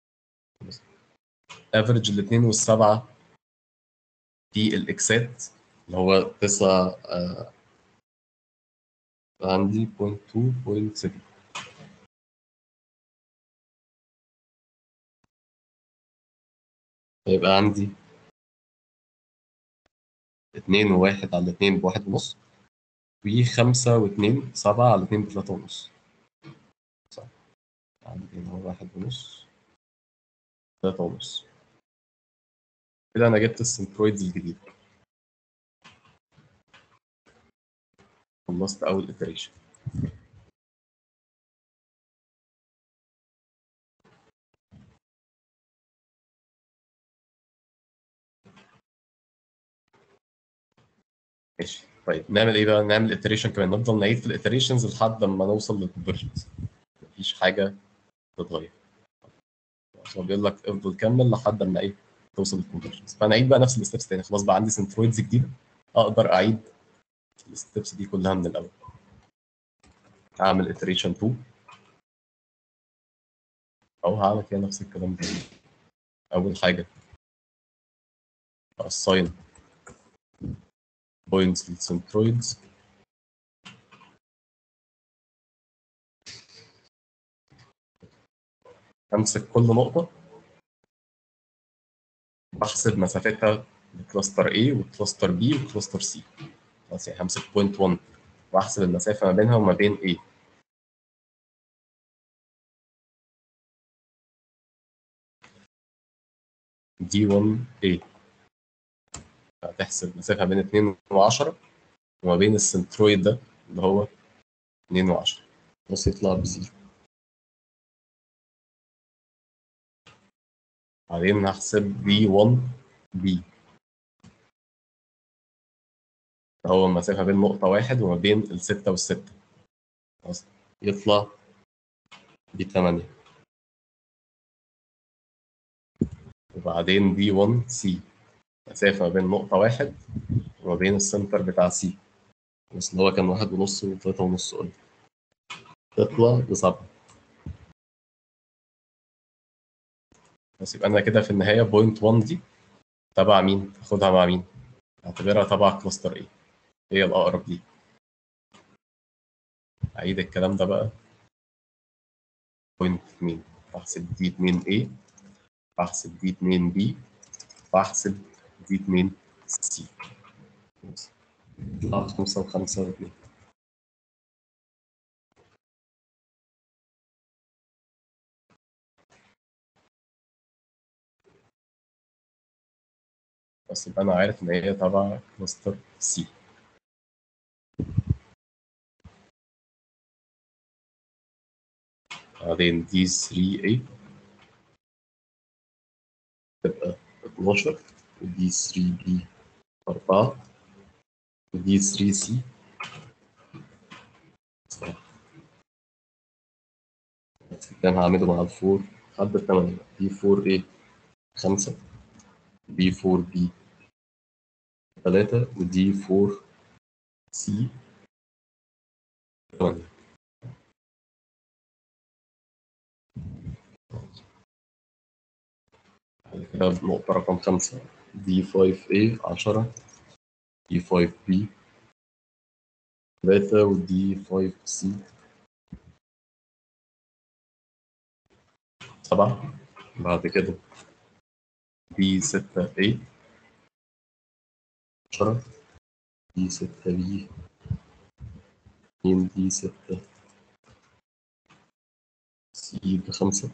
A: افرج الاثنين والسبعة في الاكسات اللي هو 9 آه عندي 0.2 0.7 هيبقى عندي اتنين وواحد على اتنين بواحد ونص وخمسة واتنين سبعة على اتنين بتلاتة ونص صح عندي هنا واحد ونص تلاتة ونص كده أنا جبت السنترويدز الجديدة خلصت أول iteration ماشي طيب نعمل ايه بقى؟ نعمل iteration كمان نفضل نعيد في الاتريشنز لحد ما نوصل للكونفرجنز مفيش حاجة تتغير هو بيقول لك افضل كمل لحد ما ايه توصل للكونفرجنز فنعيد بقى نفس الستبس تاني خلاص بقى عندي سنترويدز جديدة اقدر اعيد الستبس دي كلها من الاول هعمل iteration 2 او هعمل كده نفس الكلام ده اول حاجة assign points للسنترويدز امسك كل نقطة بحسب مسافتها لكلاستر A وكلاستر B وكلاستر C خلاص يعني همسك بوينت 1 واحسب المسافة ما بينها وما بين A دي 1 A هتحسب مسافة بين 2 و10 وما بين السنترويد ده اللي هو 2 و10 بص يطلع بزيرو بعدين هحسب بي 1 بي هو المسافة بين نقطة واحد وما بين الستة والستة خلاص يطلع بي 8 وبعدين بي 1 سي مسافة ما بين نقطة واحد وما بين السنتر بتاع سي بس اللي هو كان واحد ونص وتلاتة ونص قلت تطلع بسبعة بس يبقى أنا كده في النهاية بوينت 1 دي تبع مين؟ تاخدها مع مين؟ اعتبرها تبع كلاستر A هي الأقرب لي أعيد الكلام ده بقى بوينت 2 بحسب دي 2 A بحسب دي 2 B بحسب دي 2 C يطلع خمسة وخمسة واتنين بس يبقى أنا عارف إن هي تبع كلاستر سي بعدين دي 3A تبقى 12 ودي 3B 4 ودي 3C كان هعمله مع الفور لحد الثمانية دي 4A 5 بي 4B 3 ودي 4C 8 بعد كده نقطة رقم خمسة دي 5A 10 دي 5B 3 ودي 5 سي 7 بعد كده دي 6 A 10 دي 6 B 2 دي 6 سي بخمسة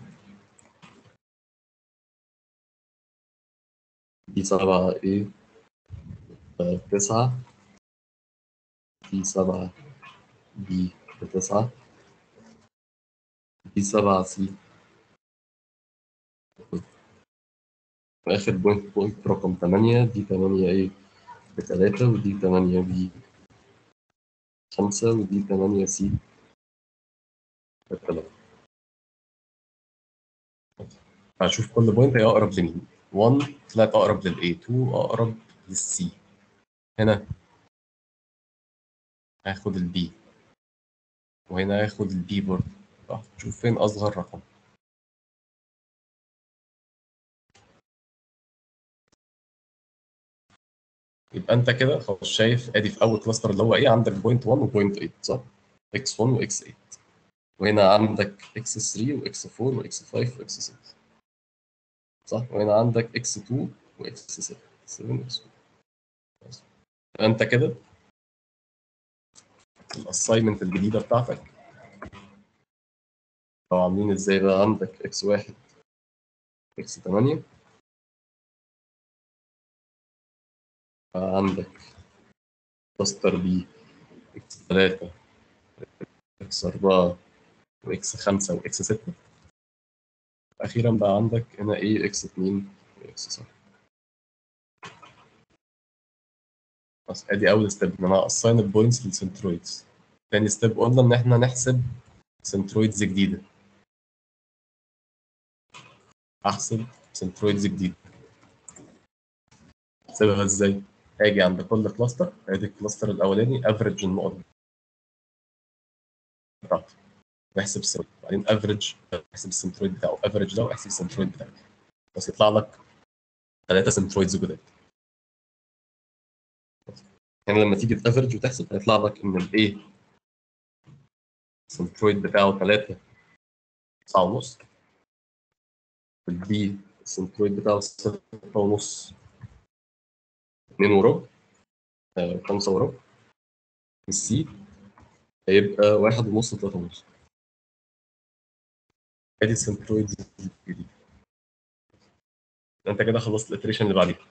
A: دي سبعة A بتسعة دي سبعة B بتسعة دي سبعة سي آخر بوينت بوينت رقم تمانية دي تمانية A بتلاتة ودي تمانية B خمسة ودي تمانية سي بتلاتة هشوف كل بوينت هي أقرب لمين 1 طلعت أقرب لل A 2 أقرب للسي هنا هاخد البي وهنا هاخد البي برضه صح شوف فين أصغر رقم يبقى انت كده خلاص شايف ادي في اول كلاستر اللي هو ايه عندك بوينت 1 وبوينت 8 صح؟ اكس 1 واكس 8 وهنا عندك اكس 3 واكس 4 واكس 5 واكس 6 صح؟ وهنا عندك اكس 2 واكس 7 7 واكس 2 انت كده الاساينمنت الجديده بتاعتك لو عاملين ازاي بقى عندك اكس 1 اكس 8 عندك كلاستر بي اكس 3 اكس 4 واكس 5 واكس 6 اخيرا بقى عندك هنا ايه اكس 2 واكس 7 بس ادي اول ستيب ان انا اساين البوينتس للسنترويدز تاني ستيب قلنا ان احنا نحسب سنترويدز جديده احسب سنترويدز جديده احسبها ازاي اجي عند كل كلاستر ادي الكلاستر الاولاني افريج النقط بتاعته واحسب السنترويد بعدين افريج احسب السنترويد بتاعه افريج ده واحسب السنترويد بتاعه بس يطلع لك ثلاثه سنترويدز جداد يعني لما تيجي تافرج وتحسب هيطلع لك ان الايه السنترويد بتاعه 3 9 ونص والبي السنترويد بتاعه 6 ونص 2 وربع 5 وربع السي هيبقى واحد ونص 3 ونص ادي السنترويد الجديد انت كده خلصت الاتريشن اللي بعديها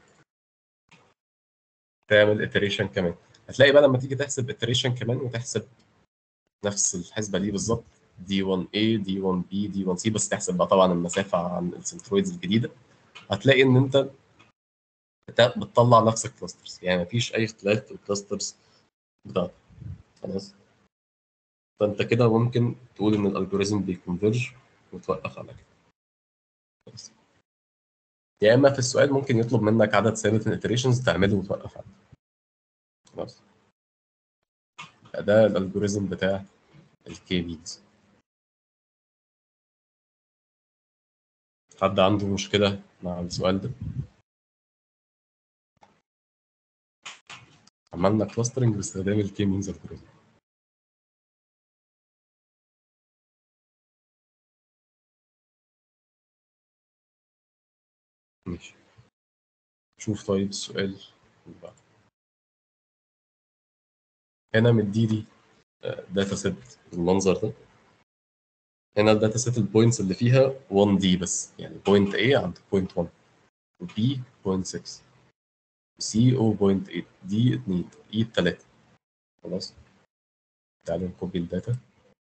A: تعمل اتريشن كمان هتلاقي بقى لما تيجي تحسب اتريشن كمان وتحسب نفس الحسبه دي بالظبط دي 1 a دي 1 b دي 1 c بس تحسب بقى طبعا المسافه عن السنترويدز الجديده هتلاقي ان انت بت- بتطلع نفس الكلاسترز يعني مفيش اي اختلاف في الكلاسترز بتاعتك خلاص فانت كده ممكن تقول ان الالجوريزم بيكونفيرج وتوقف على كده خلاص. يا اما في السؤال ممكن يطلب منك عدد ثابت من الاتريشنز تعمله وتوقف عليه خلاص يبقى ده الالجوريزم بتاع الكي مينز حد عنده مشكلة مع السؤال ده عملنا كلاسترنج باستخدام الكي مينز الجوريزم ماشي شوف طيب السؤال اللي بعده. هنا مديلي داتا سيت بالمنظر ده هنا الداتا سيت البوينتس اللي فيها 1 دي بس يعني بوينت A عند بوينت 1 وB بوينت 6 C 0.8 دي 2 E 3 خلاص تعالوا نكوبي الداتا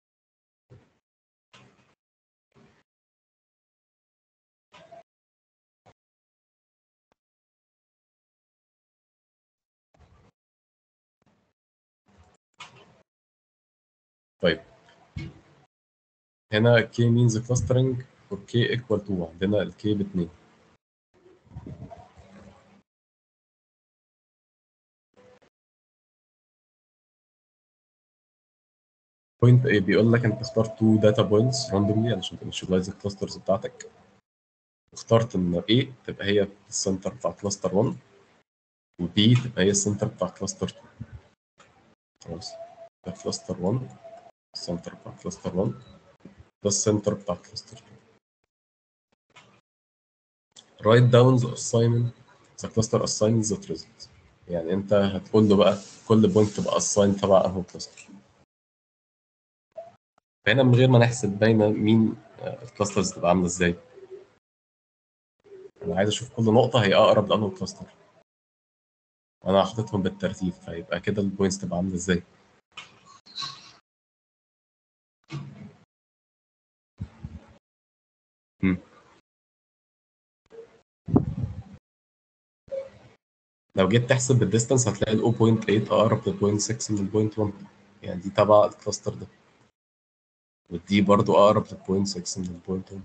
A: طيب هنا K means clustering for K equal to عندنا ال K ب 2 بوينت A بيقول لك انت اختار تو داتا بوينتس randomly علشان تنشلايز الكلاسترز بتاعتك اخترت ان A تبقى هي السنتر بتاع كلاستر 1 و B تبقى هي السنتر بتاع كلاستر 2 خلاص ده كلاستر 1 السنتر بتاع كلاستر 1 ده السنتر بتاع كلاستر 2 write down the assignment the cluster assigns the result يعني انت هتقول له بقى كل بوينت تبقى assign تبع انه كلاستر فهنا من غير ما نحسب باينه مين الكلاسترز تبقى عامله ازاي انا عايز اشوف كل نقطه هي اقرب لانه كلاستر وانا حاططهم بالترتيب فيبقى كده البوينتس تبقى عامله ازاي مم. لو جيت تحسب بالديستانس هتلاقي ال 0.8 اقرب لل 0.6 من ال 0.1 يعني دي تبع الكلاستر ده ودي برضو اقرب لل 0.6 من ال 0.1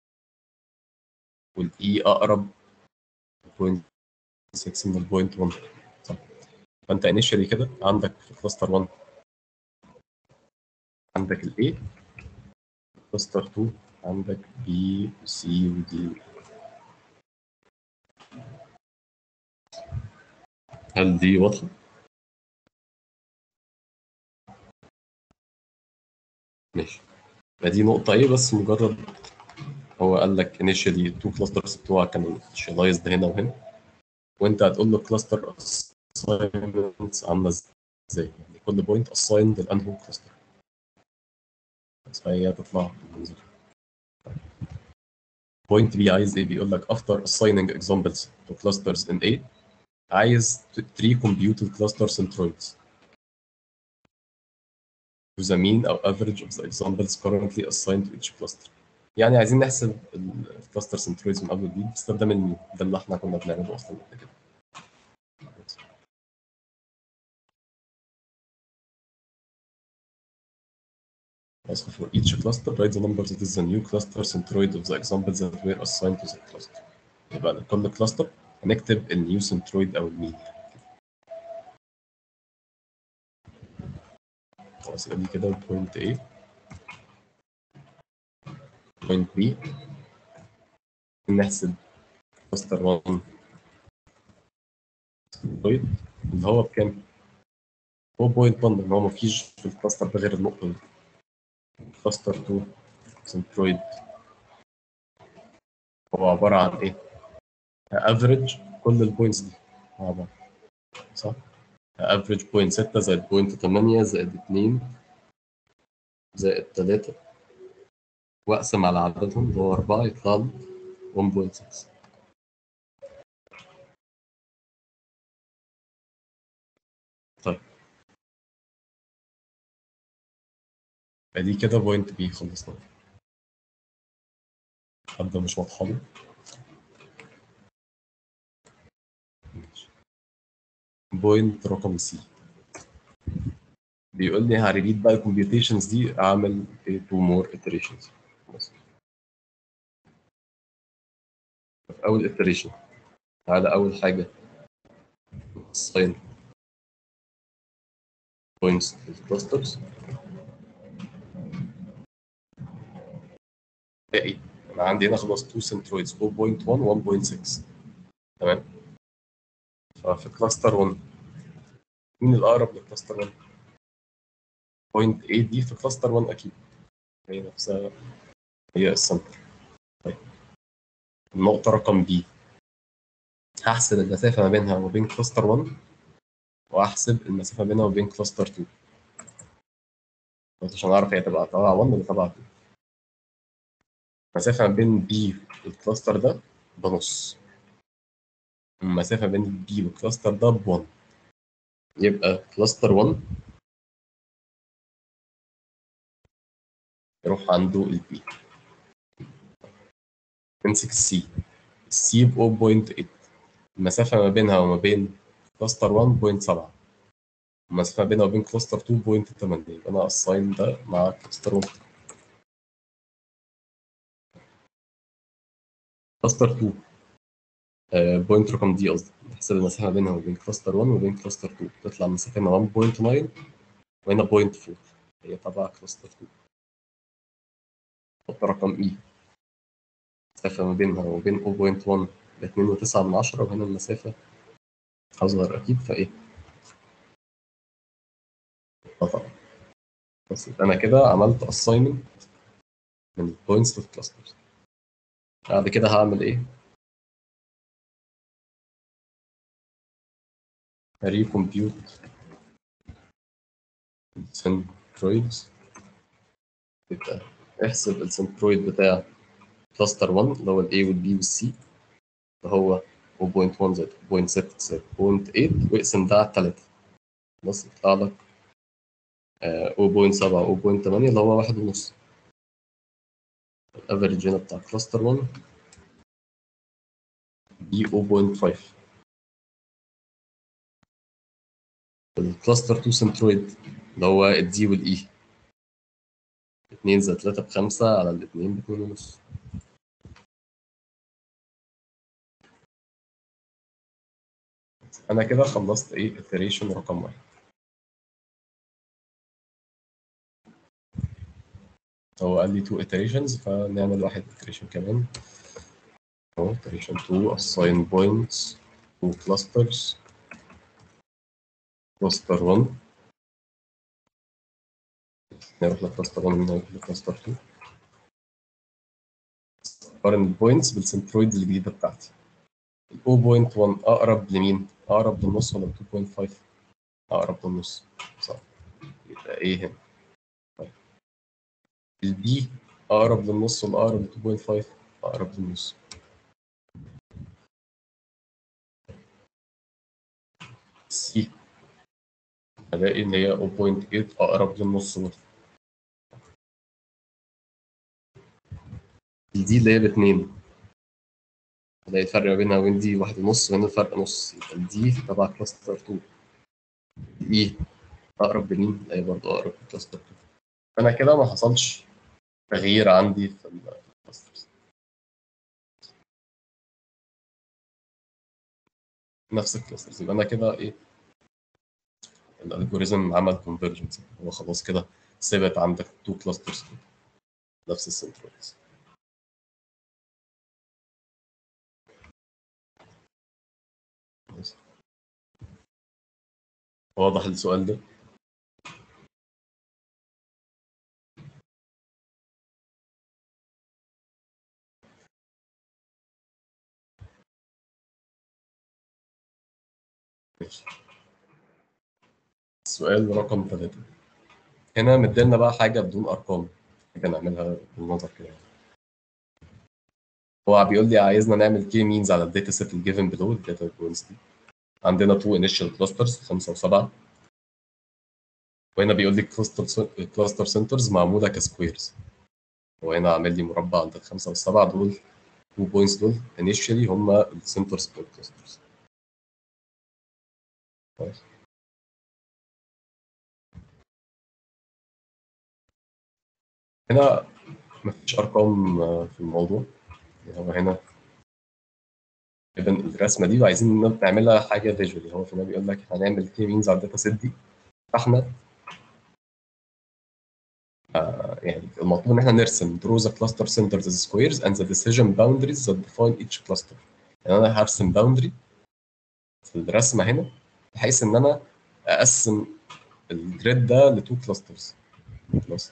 A: والاي اقرب ل 0.6 من ال 0.1 صح فانت انيشالي كده عندك في كلاستر 1 عندك الاي كلاستر 2 عندك بي وسي ودي هل دي واضحة؟ ماشي دي نقطة ايه بس مجرد هو قال لك initially التو كلاسترز بتوعك كانوا initialized هنا وهنا وانت هتقول له كلاستر assignments عاملة ازاي يعني كل بوينت assigned لانهو كلاستر بس فهي تطلع بالمنظر بوينت بي عايز ايه بيقول لك after assigning examples to clusters in A عايز 3 computed cluster centroids to the mean أو average of the examples currently assigned to each cluster يعني عايزين نحسب الكلاستر centroids من قبل وجديد باستخدام المين ده اللي احنا كنا بنعمله اصلا قبل كده Also for each cluster, write the number that is the new cluster centroid of the examples that were assigned to the cluster. يبقى لكل كلاستر هنكتب النيو سنترويد او المين خلاص يبقى دي كده البوينت A بوينت B نحسب كلاستر 1 سنترويد اللي هو بكام؟ هو بوينت 1 لان هو مفيش في الكلاستر ده غير النقطة دي كلاستر 2 سنترويد هو عبارة عن ايه؟ افريج كل البوينتس دي مع بعض صح؟ افريج بوينت 6 زائد بوينت 8 زائد 2 زائد 3 واقسم على عددهم اللي هو 4 يطلع لي 1.6 طيب دي كده بوينت بي خلصنا حد مش واضحه له بوينت رقم سي بيقول لي هريبيت بقى الكمبيوتيشنز دي اعمل تو مور iterations بس في اول iteration تعالى اول حاجه assign points to clusters باقي انا عندي هنا خلاص تو سنترويدز 0.1 1.6 تمام ففي كلاستر 1 مين الأقرب لكلاستر 1؟ بوينت 8 دي في كلاستر 1 أكيد هي نفسها هي السنتر طيب النقطة رقم بي هحسب المسافة ما بينها وما بين كلاستر 1 وأحسب المسافة بينها وبين كلاستر 2 بس عشان أعرف هي تبقى تبع 1 ولا تبع 2 المسافة ما بين بي والكلاستر ده بنص المسافة بين البي والكلاستر ده ب 1 يبقى كلاستر 1 يروح عنده البي نمسك السي السي ب 0.8 المسافة ما بينها وما بين كلاستر 1 0.7 المسافة ما بينها وبين كلاستر 2 0.8 يبقى أنا أساين ده مع كلاستر 1 كلاستر 2 بوينت رقم دي قصدي نحسب المسافه بينها وبين كلاستر 1 وبين كلاستر 2 تطلع المسافه هنا 1.9 وهنا 0.4 هي تبع كلاستر 2 نقطة رقم اي المسافة ما بينها وبين 0.1 ب 2.9 من 10 وهنا المسافة أصغر أكيد فإيه؟ طبعا بس يبقى انا كده عملت assignment من البوينتس للكلاسترز بعد كده هعمل ايه؟ ريكمبيوت السنترويدز يبقى احسب السنترويد بتاع كلاستر 1 اللي هو الاي والبي والسي اللي هو 0.1 زائد 0.6 زائد 0.8 واقسم ده على 3 خلاص يطلع لك آه، 0.7 0.8 اللي هو واحد ونص الافريج هنا بتاع كلاستر 1 دي 0.5 الكلاستر 2 سنترويد اللي هو الدي والاي 2 زائد 3 بخمسة على الاثنين باتنين ونص انا كده خلصت ايه iteration رقم واحد هو قال لي two iterations فنعمل واحد iteration كمان اهو iteration 2 assign points to clusters cluster 1 نروح لكلاستر 1 نروح لكلاستر 2 قارن البوينتس بالسنترويد الجديده بتاعتي ال 0.1 اقرب لمين؟ اقرب للنص ولا 2.5 اقرب للنص صح يبقى ايه هنا طيب البي اقرب للنص ولا اقرب ل 2.5 اقرب للنص سي الاقي ان هي 0.8 اقرب للنص برضه دي اللي هي باتنين الاقي الفرق ما بينها وبين دي واحد ونص وهنا الفرق نص يبقى دي تبع كلاستر 2 اي اقرب لمين؟ الاقي برضه اقرب لكلاستر 2 فانا كده ما حصلش تغيير عندي في الكلاسترز نفس الكلاسترز يبقى انا كده ايه الالجوريزم عمل كونفرجنس هو خلاص كده ثبت عندك تو كلاسترز نفس السنترويدز واضح السؤال ده ماشي السؤال رقم ثلاثة هنا مديلنا بقى حاجة بدون أرقام حاجة نعملها بالنظر كده هو بيقول لي عايزنا نعمل كي مينز على الداتا سيت الجيفن بلو الداتا بوينتس دي عندنا تو انيشال كلاسترز خمسة وسبعة وهنا بيقول لي كلاستر كلاستر سنترز معمولة كسكويرز وهنا عامل لي مربع عند الخمسة والسبعة دول تو بوينتس دول انيشالي هم السنترز بتوع الكلاسترز كويس هنا مفيش أرقام آه، في الموضوع يعني هو هنا ابن الرسمة دي وعايزين نعملها حاجة فيجوالي هو هنا بيقول لك هنعمل كي مينز على الداتا سيت دي فاحنا آه، يعني المطلوب ان احنا نرسم draw the cluster centers as squares and the decision boundaries that define each cluster يعني انا هرسم boundary في الرسمة هنا بحيث ان انا اقسم الجريد ده لتو كلاسترز خلاص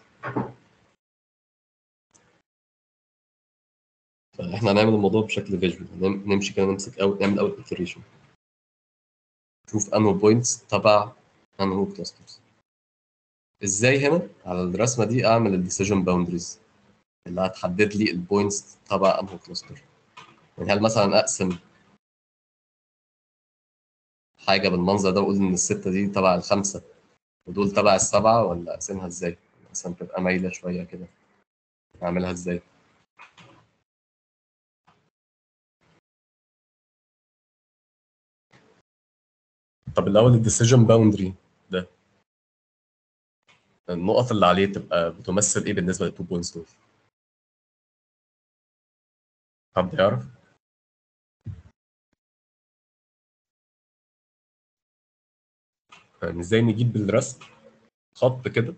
A: فاحنا هنعمل الموضوع بشكل فيجوال نمشي كده نمسك أو نعمل اول iteration نشوف انه بوينتس تبع انه كلاسترز ازاي هنا على الرسمه دي اعمل الديسيجن باوندريز اللي هتحدد لي البوينتس تبع انه كلاستر يعني هل مثلا اقسم حاجه بالمنظر ده واقول ان السته دي تبع الخمسه ودول تبع السبعه ولا اقسمها ازاي مثلا تبقى مايله شويه كده اعملها ازاي طب الاول الديسيجن باوندري ده النقط اللي عليه تبقى بتمثل ايه بالنسبه للتو بوينتس دول حد يعرف يعني ازاي نجيب بالرسم خط كده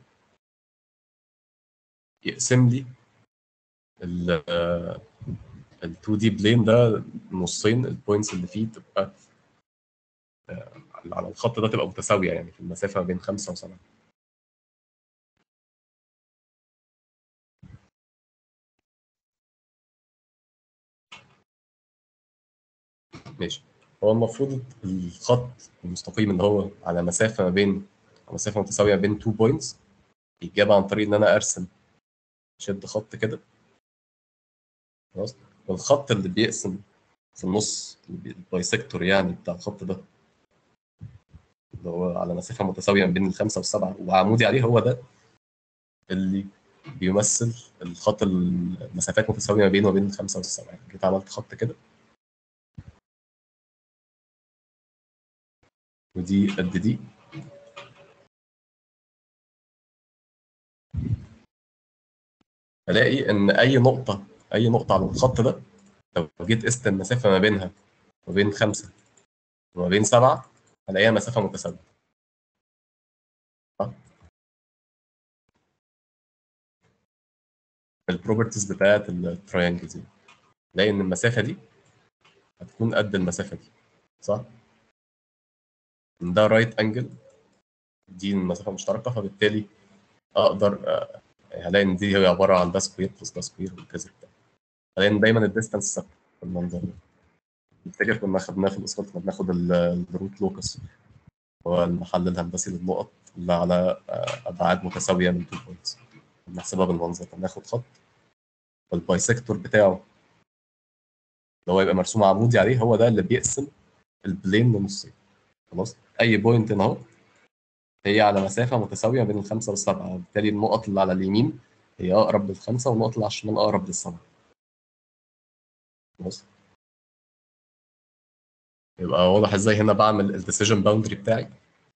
A: يقسم لي ال ال 2 دي بلين ده نصين البوينتس اللي فيه تبقى آه، على الخط ده تبقى متساويه يعني في المسافه بين خمسه وسبعه ماشي هو المفروض الخط المستقيم اللي هو على مسافه ما بين على مسافه متساويه بين تو بوينتس يتجاب عن طريق ان انا ارسم شد خط كده خلاص والخط اللي بيقسم في النص البايسكتور يعني بتاع الخط ده اللي هو على مسافه متساويه ما بين الخمسه والسبعه وعمودي عليه هو ده اللي بيمثل الخط المسافات متساويه ما بينه وبين الخمسه والسبعه جيت عملت خط كده ودي قد دي الاقي ان اي نقطه اي نقطه على الخط ده لو جيت قست المسافه ما بينها ما بين خمسه وما بين سبعه هلاقيها مسافه متساويه صح؟ البروبرتيز بتاعت التراينجل دي الاقي ان المسافه دي هتكون قد المسافه دي صح؟ ده رايت انجل دي المسافه مشتركه فبالتالي اقدر آه، هلاقي ان دي هي عباره عن ده سكوير بلس ده سكوير وكذا بتاع هلاقي ان دايما الديستانس ثابته في المنظر ده نفتكر كنا خدناه في الاسفلت كنا بناخد ال- الروت لوكس هو المحل الهندسي للنقط اللي على آه، ابعاد متساويه من تو بوينتس بنحسبها بالمنظر ده ناخد خط والبايسكتور بتاعه اللي هو يبقى مرسوم عمودي عليه هو ده اللي بيقسم البلين لنصين خلاص اي بوينت هنا اهو هي على مسافه متساويه بين الخمسه والسبعه وبالتالي النقط اللي على اليمين هي اقرب للخمسه والنقط اللي على الشمال اقرب للسبعه خلاص يبقى واضح ازاي هنا بعمل الديسيجن باوندري بتاعي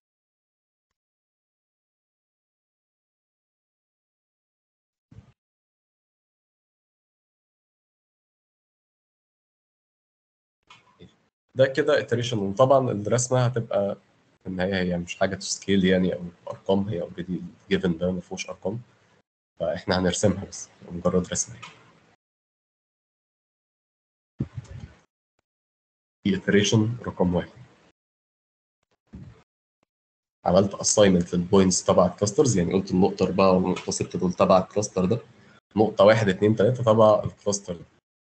A: ده كده iteration وطبعا الرسمه هتبقى في النهايه هي مش حاجه تسكيل يعني او ارقام هي اوريدي جيفن ده ما فيهوش ارقام فاحنا هنرسمها بس مجرد رسمه يعني. دي iteration رقم واحد عملت assignment للبوينتس تبع الكلاسترز يعني قلت النقطه 4 والنقطه 6 دول تبع الكلاستر ده نقطه 1 2 3 تبع الكلاستر ده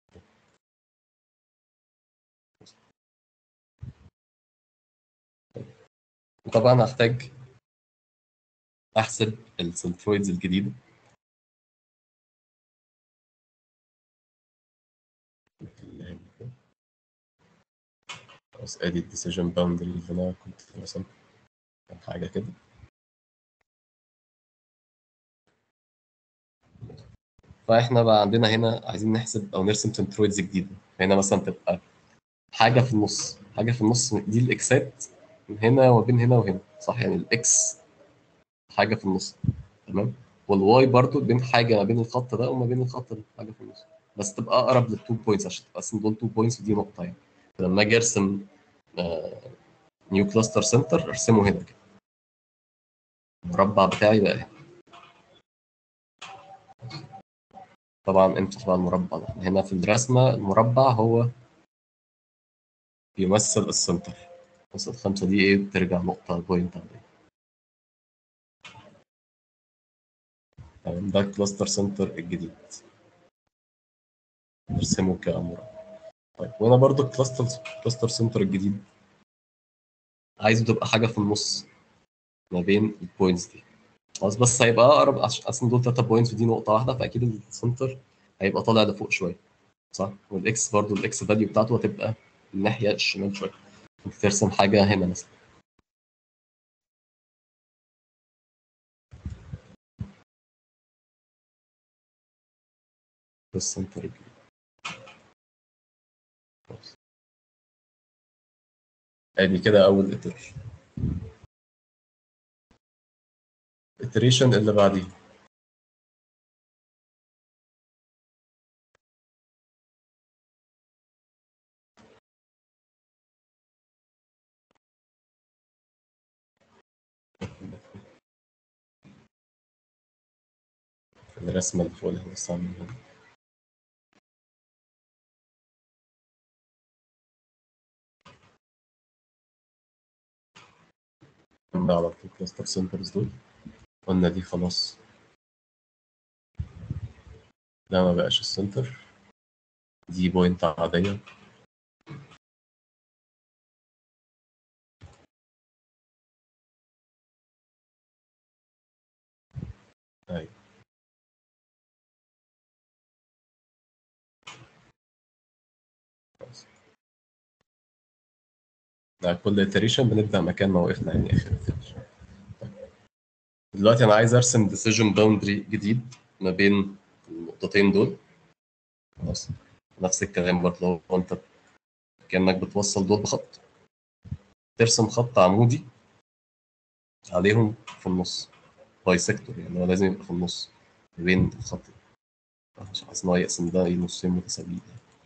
A: وطبعا هحتاج احسب السنترويدز الجديده خلاص ادي الديسيجن باوندري اللي انا كنت رسمت كان حاجه كده فاحنا بقى عندنا هنا عايزين نحسب او نرسم سنترويدز جديده هنا مثلا تبقى حاجه في النص حاجه في النص دي الاكسات من هنا وبين هنا وهنا صح يعني الاكس حاجه في النص تمام والواي برضو بين حاجه ما بين الخط ده وما بين الخط ده حاجه في النص بس تبقى اقرب للتو بوينتس عشان تبقى اصلا دول تو بوينتس ودي نقطه يعني لما اجي ارسم نيو كلاستر سنتر ارسمه هنا كده المربع بتاعي بقى هنا طبعا امسح بقى المربع ده هنا في الرسمه المربع هو بيمثل السنتر بس الخمسه دي ايه بترجع نقطه بوينت عاديه تمام ده الكلاستر سنتر الجديد نرسمه كمربع طيب وهنا برضو الكلاستر كلاستر سنتر الجديد عايزه تبقى حاجه في النص ما بين البوينتس دي خلاص بس هيبقى اقرب عشان اصلا دول 3 بوينتس ودي نقطه واحده فاكيد السنتر هيبقى طالع لفوق شويه صح والاكس برضو الاكس فاليو بتاعته هتبقى الناحيه الشمال شويه ممكن ترسم حاجه هنا مثلا ده السنتر الجديد خلاص. ادي كده اول iteration iteration اللي بعديه في الرسمة اللي فوق اللي احنا لسه عاملينها ده على طول كلاستر سنترز دول قلنا دي خلاص ده ما بقاش السنتر دي بوينت عادية ايوه خلاص. مع كل iteration بنبدأ مكان ما وقفنا يعني آخر iteration. طيب. دلوقتي أنا عايز أرسم decision boundary جديد ما بين النقطتين دول خلاص نفس الكلام برضه لو أنت كأنك بتوصل دول بخط ترسم خط عمودي عليهم في النص بايسكتور يعني هو لازم يبقى في النص ما بين الخط عشان حاسس إن هو يقسم ده إيه نصين متساويين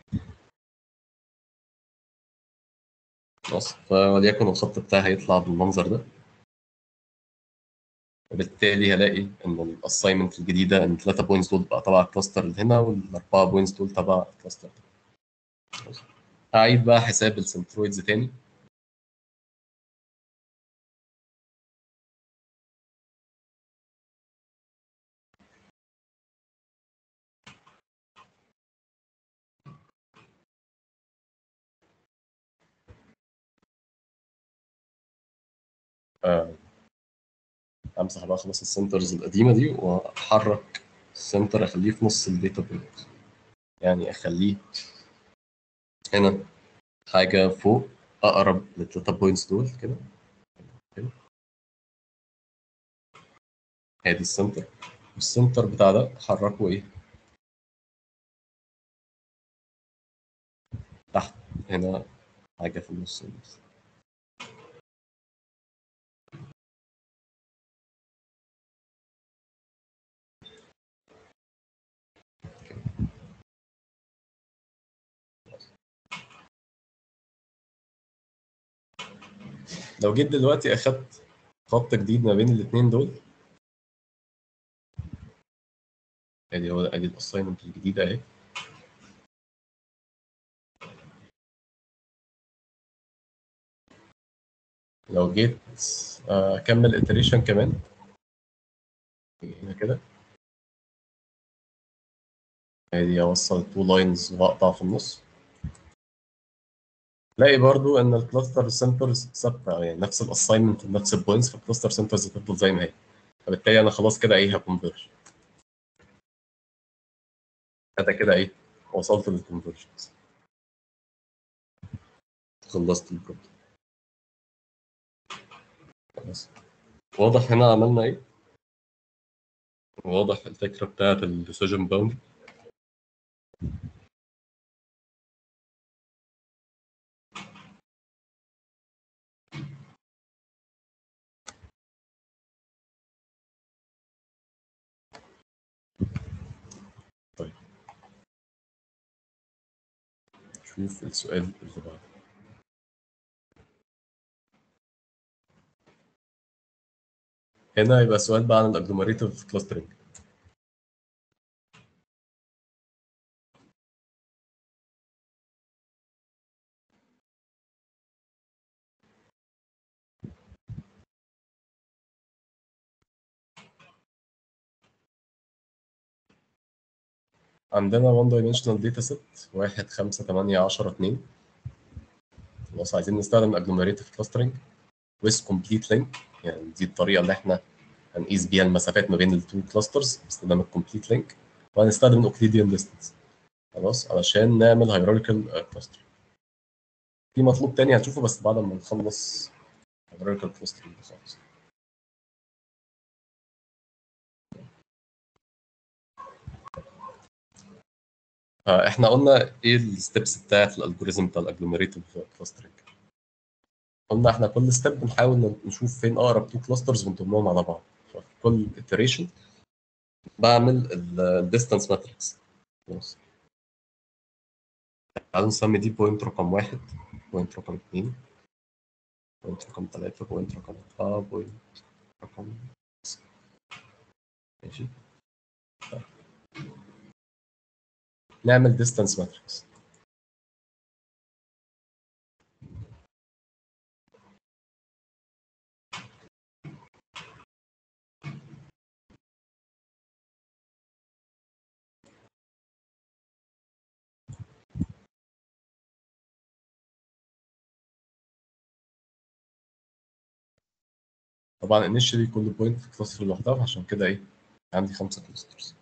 A: خلاص فوليكن الخط بتاعي هيطلع بالمنظر ده وبالتالي هلاقي ان الاساينمنت الجديده ان الثلاثه بوينتس دول بقى تبع الكلاستر اللي هنا والاربعه بوينتس دول تبع الكلاستر ده خلاص. هعيد بقى حساب السنترويدز تاني آه، امسح بقى خلاص السنترز القديمه دي واحرك السنتر اخليه في نص الداتا بوينت يعني اخليه هنا حاجه فوق اقرب للداتا بوينتس دول كده كده. ادي السنتر والسنتر بتاع ده احركه ايه تحت هنا حاجه في النص بس. لو جيت دلوقتي اخدت خط جديد ما بين الاثنين دول ادي هو ادي الاساينمنت الجديده اهي لو جيت آه، اكمل iteration كمان هنا كده ادي اوصل تو لاينز واقطع في النص تلاقي برضو ان الكلاستر سنترز ثابته يعني نفس الاساينمنت نفس البوينتس فالكلاستر سنترز هتفضل زي ما هي فبالتالي انا خلاص كده ايه هكونفرج انا كده ايه وصلت للكونفرجنس خلصت البروبلم خلاص واضح هنا عملنا ايه واضح الفكره بتاعت الديسيجن باوندري طيب شوف السؤال اللي بعده هنا يبقى السؤال بقى عن الاجلوميريتيف كلاسترنج عندنا 1 dimensional data set 1 5 8 10 2 خلاص عايزين نستخدم agglomerative clustering with complete link يعني دي الطريقه اللي احنا هنقيس بيها المسافات ما بين التو كلاسترز باستخدام الكومبليت لينك وهنستخدم الاوكليديان ديستنس خلاص علشان نعمل هيراريكال كلاستر في مطلوب تاني هنشوفه بس بعد ما نخلص هيراريكال كلاسترنج خالص احنا قلنا ايه الستبس بتاعت الالجوريزم بتاع الاجلوميريتيف كلاسترنج قلنا احنا كل ستيب بنحاول نشوف فين اقرب تو كلاسترز ونضمهم على بعض ففي كل iteration بعمل الديستانس ماتريكس خلاص تعالوا نسمي دي بوينت رقم واحد بوينت رقم اثنين بوينت رقم ثلاثة بوينت رقم أربعة بوينت رقم خمسة. ماشي طيب. نعمل distance matrix طبعا initially كل بوينت في كلاستر لوحدها عشان كده ايه عندي خمسة كلاسترز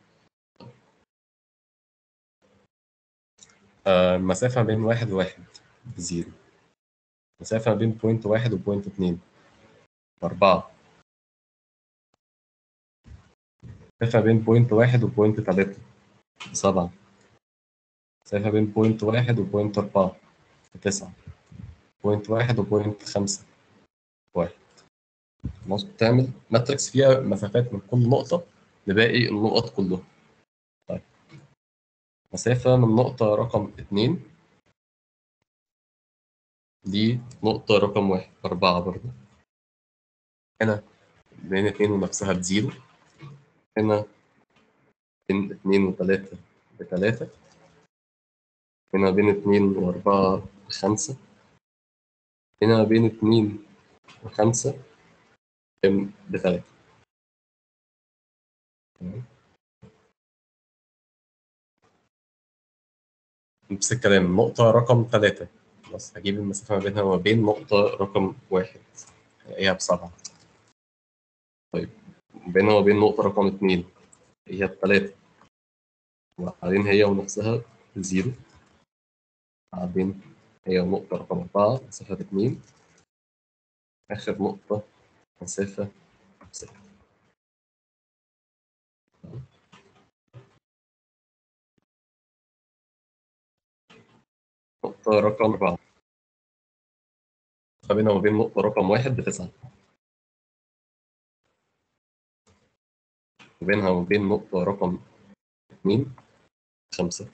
A: آه، المسافة بين واحد وواحد بزيرو المسافة بين بوينت واحد وبوينت اتنين بأربعة المسافة بين بوينت واحد وبوينت تلاتة بسبعة المسافة بين بوينت واحد وبوينت أربعة بتسعة بوينت واحد وبوينت خمسة واحد خلاص بتعمل ماتريكس فيها مسافات من كل نقطة لباقي النقط كلها طيب مسافة من نقطة رقم اتنين دي نقطة رقم واحد أربعة برضه هنا بين اتنين ونفسها بزيرو هنا بين اتنين وتلاتة بتلاتة هنا بين اتنين وأربعة بخمسة هنا بين اتنين وخمسة بين- بتلاتة تمام؟ نفس الكلام نقطة رقم تلاتة خلاص هجيب المسافة ما بينها وما بين نقطة رقم واحد هي بسبعة طيب بينها وبين نقطة رقم اتنين هي بتلاتة وبعدين هي ونفسها بزيرو بعدين هي ونقطة رقم أربعة مسافة اتنين آخر نقطة مسافة ستة نقطة رقم أربعة فبينها وبين نقطة رقم واحد بتسعة وبينها وبين نقطة رقم اتنين خمسة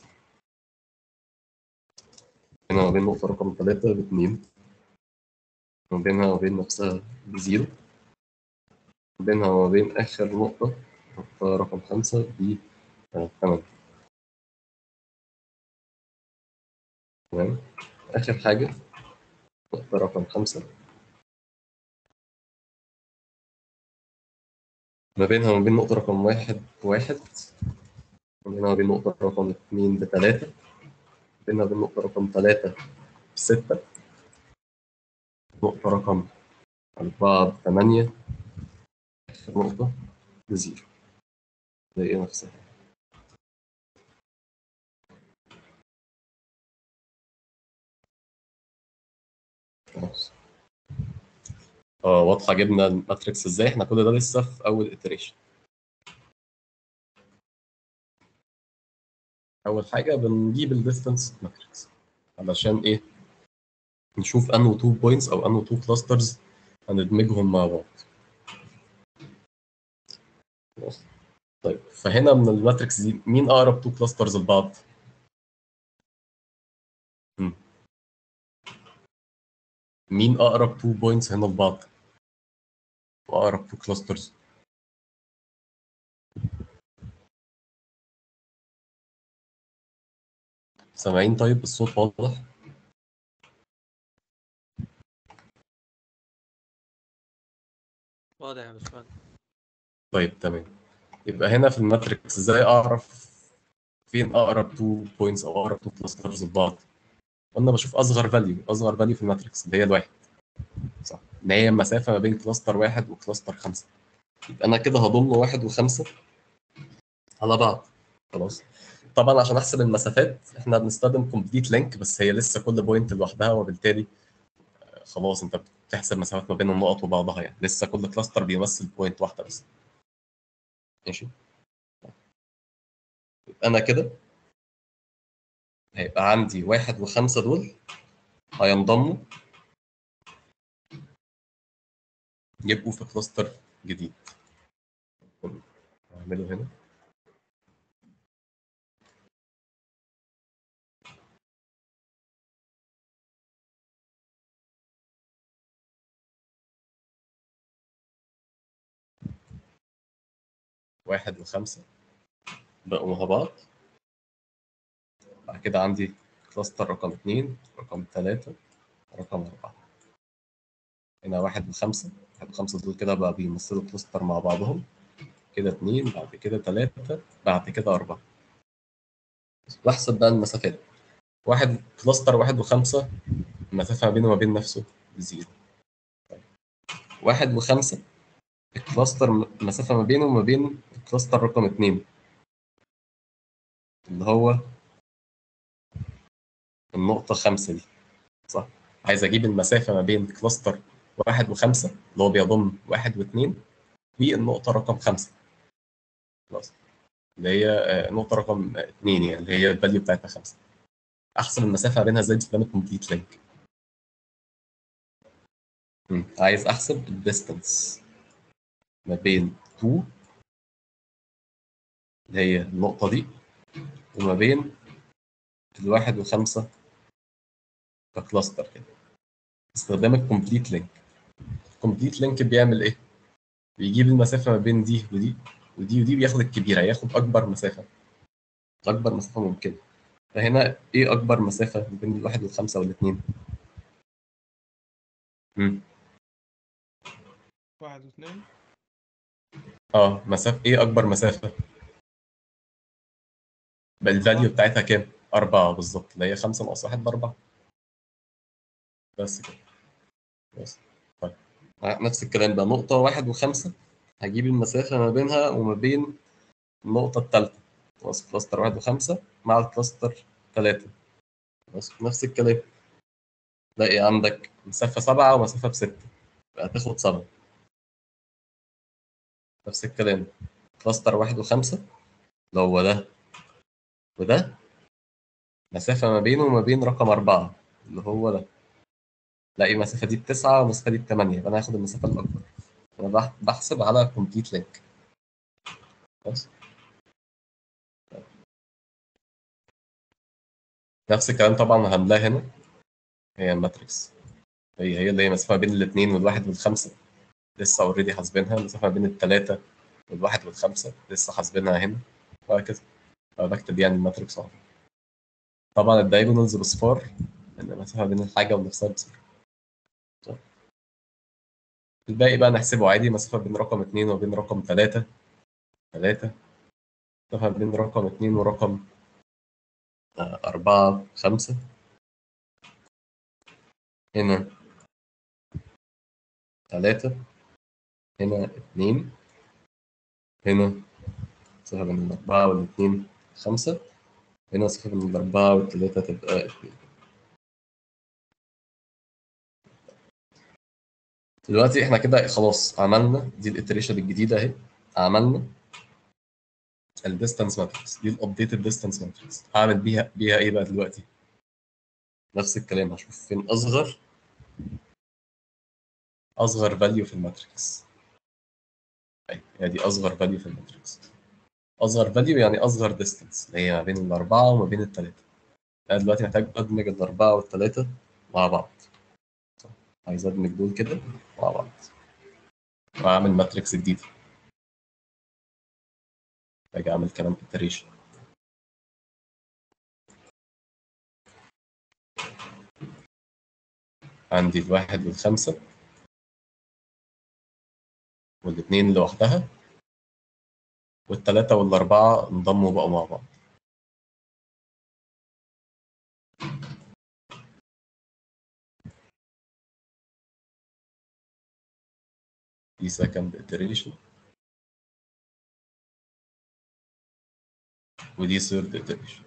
A: بينها وبين نقطة رقم تلاتة باتنين وبينها وبين نفسها بزيرو بينها وبين آخر نقطة نقطة رقم خمسة ب تمام تمام آخر حاجة نقطة رقم خمسة ما بينها وما بين نقطة رقم واحد واحد ما بينها وبين نقطة رقم اتنين بتلاتة بينها وبين نقطة رقم تلاتة بستة نقطة رقم أربعة بثمانية آخر نقطة بزيرو زي نفسها خلاص اه واضحة جبنا الماتريكس ازاي احنا كل ده لسه في أول iteration أول حاجة بنجيب الديستانس ماتريكس علشان إيه؟ نشوف أنو تو بوينتس أو أنو تو كلاسترز هندمجهم مع بعض خلاص طيب فهنا من الماتريكس دي مين أقرب تو كلاسترز لبعض؟ مم. مين أقرب تو بوينتس هنا لبعض؟ وأقرب تو كلاسترز سامعين طيب الصوت واضح؟
C: واضح يا باشمهندس
A: طيب تمام يبقى هنا في الماتريكس ازاي اعرف فين اقرب تو بوينتس او اقرب تو كلاسترز لبعض قلنا بشوف اصغر فاليو اصغر فاليو في الماتريكس اللي هي الواحد صح ان هي المسافه ما بين كلاستر واحد وكلاستر خمسه يبقى انا كده هضم واحد وخمسه على بعض خلاص طبعا عشان احسب المسافات احنا بنستخدم كومبليت لينك بس هي لسه كل بوينت لوحدها وبالتالي آه، خلاص انت بتحسب مسافات ما بين النقط وبعضها يعني لسه كل كلاستر بيمثل بوينت واحده بس ماشي يبقى انا كده هيبقى عندي واحد وخمسة دول هينضموا يبقوا في كلاستر جديد هعمله هنا واحد وخمسة بقوا مع بعض بعد كده عندي كلاستر رقم اتنين رقم تلاتة رقم أربعة هنا واحد وخمسة واحد وخمسة دول كده بقى بيمثلوا كلاستر مع بعضهم كده اتنين بعد كده تلاتة بعد كده أربعة بحسب بقى المسافات واحد كلاستر واحد وخمسة المسافة ما بينه وما بين نفسه زيرو طيب. واحد وخمسة الكلاستر م- المسافة ما بينه وما بين الكلاستر رقم اتنين اللي هو النقطة خمسة دي صح عايز أجيب المسافة ما بين كلاستر واحد وخمسة اللي هو بيضم واحد واثنين والنقطة رقم خمسة خلاص اللي هي آه، نقطة رقم اثنين يعني اللي هي الفاليو بتاعتها خمسة أحسب المسافة ما بينها ازاي باستخدام الكومبليت لينك عايز أحسب الديستانس ما بين 2 اللي هي النقطة دي وما بين الواحد وخمسة ككلاستر كده استخدام الكومبليت لينك الكومبليت لينك بيعمل ايه؟ بيجيب المسافة ما بين دي ودي ودي ودي بياخد الكبيرة ياخد أكبر مسافة أكبر مسافة ممكنة فهنا إيه أكبر مسافة ما بين الواحد والخمسة والاتنين؟ مم.
C: واحد واثنين
A: اه مسافة إيه أكبر مسافة؟ بقى الفاليو بتاعتها كام؟ أربعة بالظبط اللي هي خمسة ناقص واحد بأربعة بس كده بس طيب نفس الكلام بقى نقطة واحد وخمسة هجيب المسافة ما بينها وما بين النقطة التالتة خلاص كلاستر واحد وخمسة مع الكلاستر تلاتة خلاص نفس الكلام تلاقي عندك مسافة سبعة ومسافة بستة بقى تاخد سبعة نفس الكلام كلاستر واحد وخمسة اللي هو ده وده مسافة ما بينه وما بين رقم أربعة اللي هو ده تلاقي المسافة دي بتسعة والمسافة دي بتمانية فأنا هاخد المسافة الأكبر أنا بح- بحسب على كومبليت لينك خلاص نفس الكلام طبعا هنلاقي هنا هي الماتريكس هي هي اللي هي مسافة بين الاثنين والواحد والخمسة لسه اوريدي حاسبينها المسافة بين الثلاثة والواحد والخمسة لسه حاسبينها هنا وهكذا بكتب يعني الماتريكس اهو طبعا الدايجونالز بصفار لان المسافة بين الحاجة ونفسها بصفر صح؟ الباقي بقى نحسبه عادي مسافة بين رقم اتنين وبين رقم تلاتة تلاتة مسافة بين رقم اتنين ورقم آه، أربعة خمسة هنا تلاتة هنا اتنين هنا مسافة بين الأربعة والاتنين خمسة هنا مسافة بين الأربعة والتلاتة تبقى اتنين دلوقتي احنا كده خلاص عملنا دي الاتريشن الجديدة اهي عملنا الديستانس ماتريكس دي الابديتد ديستانس ماتريكس هعمل بيها بيها ايه بقى دلوقتي؟ نفس الكلام هشوف فين اصغر اصغر فاليو في الماتريكس اهي هي دي اصغر فاليو في الماتريكس اصغر فاليو يعني اصغر ديستانس اللي هي ما بين الاربعه وما بين الثلاثه انا دلوقتي محتاج ادمج الاربعه والثلاثه مع بعض عايز ادمج دول كده مع بعض واعمل ماتريكس جديده اجي اعمل كمان iteration عندي الواحد والخمسة والاثنين لوحدها والتلاتة والأربعة انضموا بقوا مع بعض دي second iteration ودي third iteration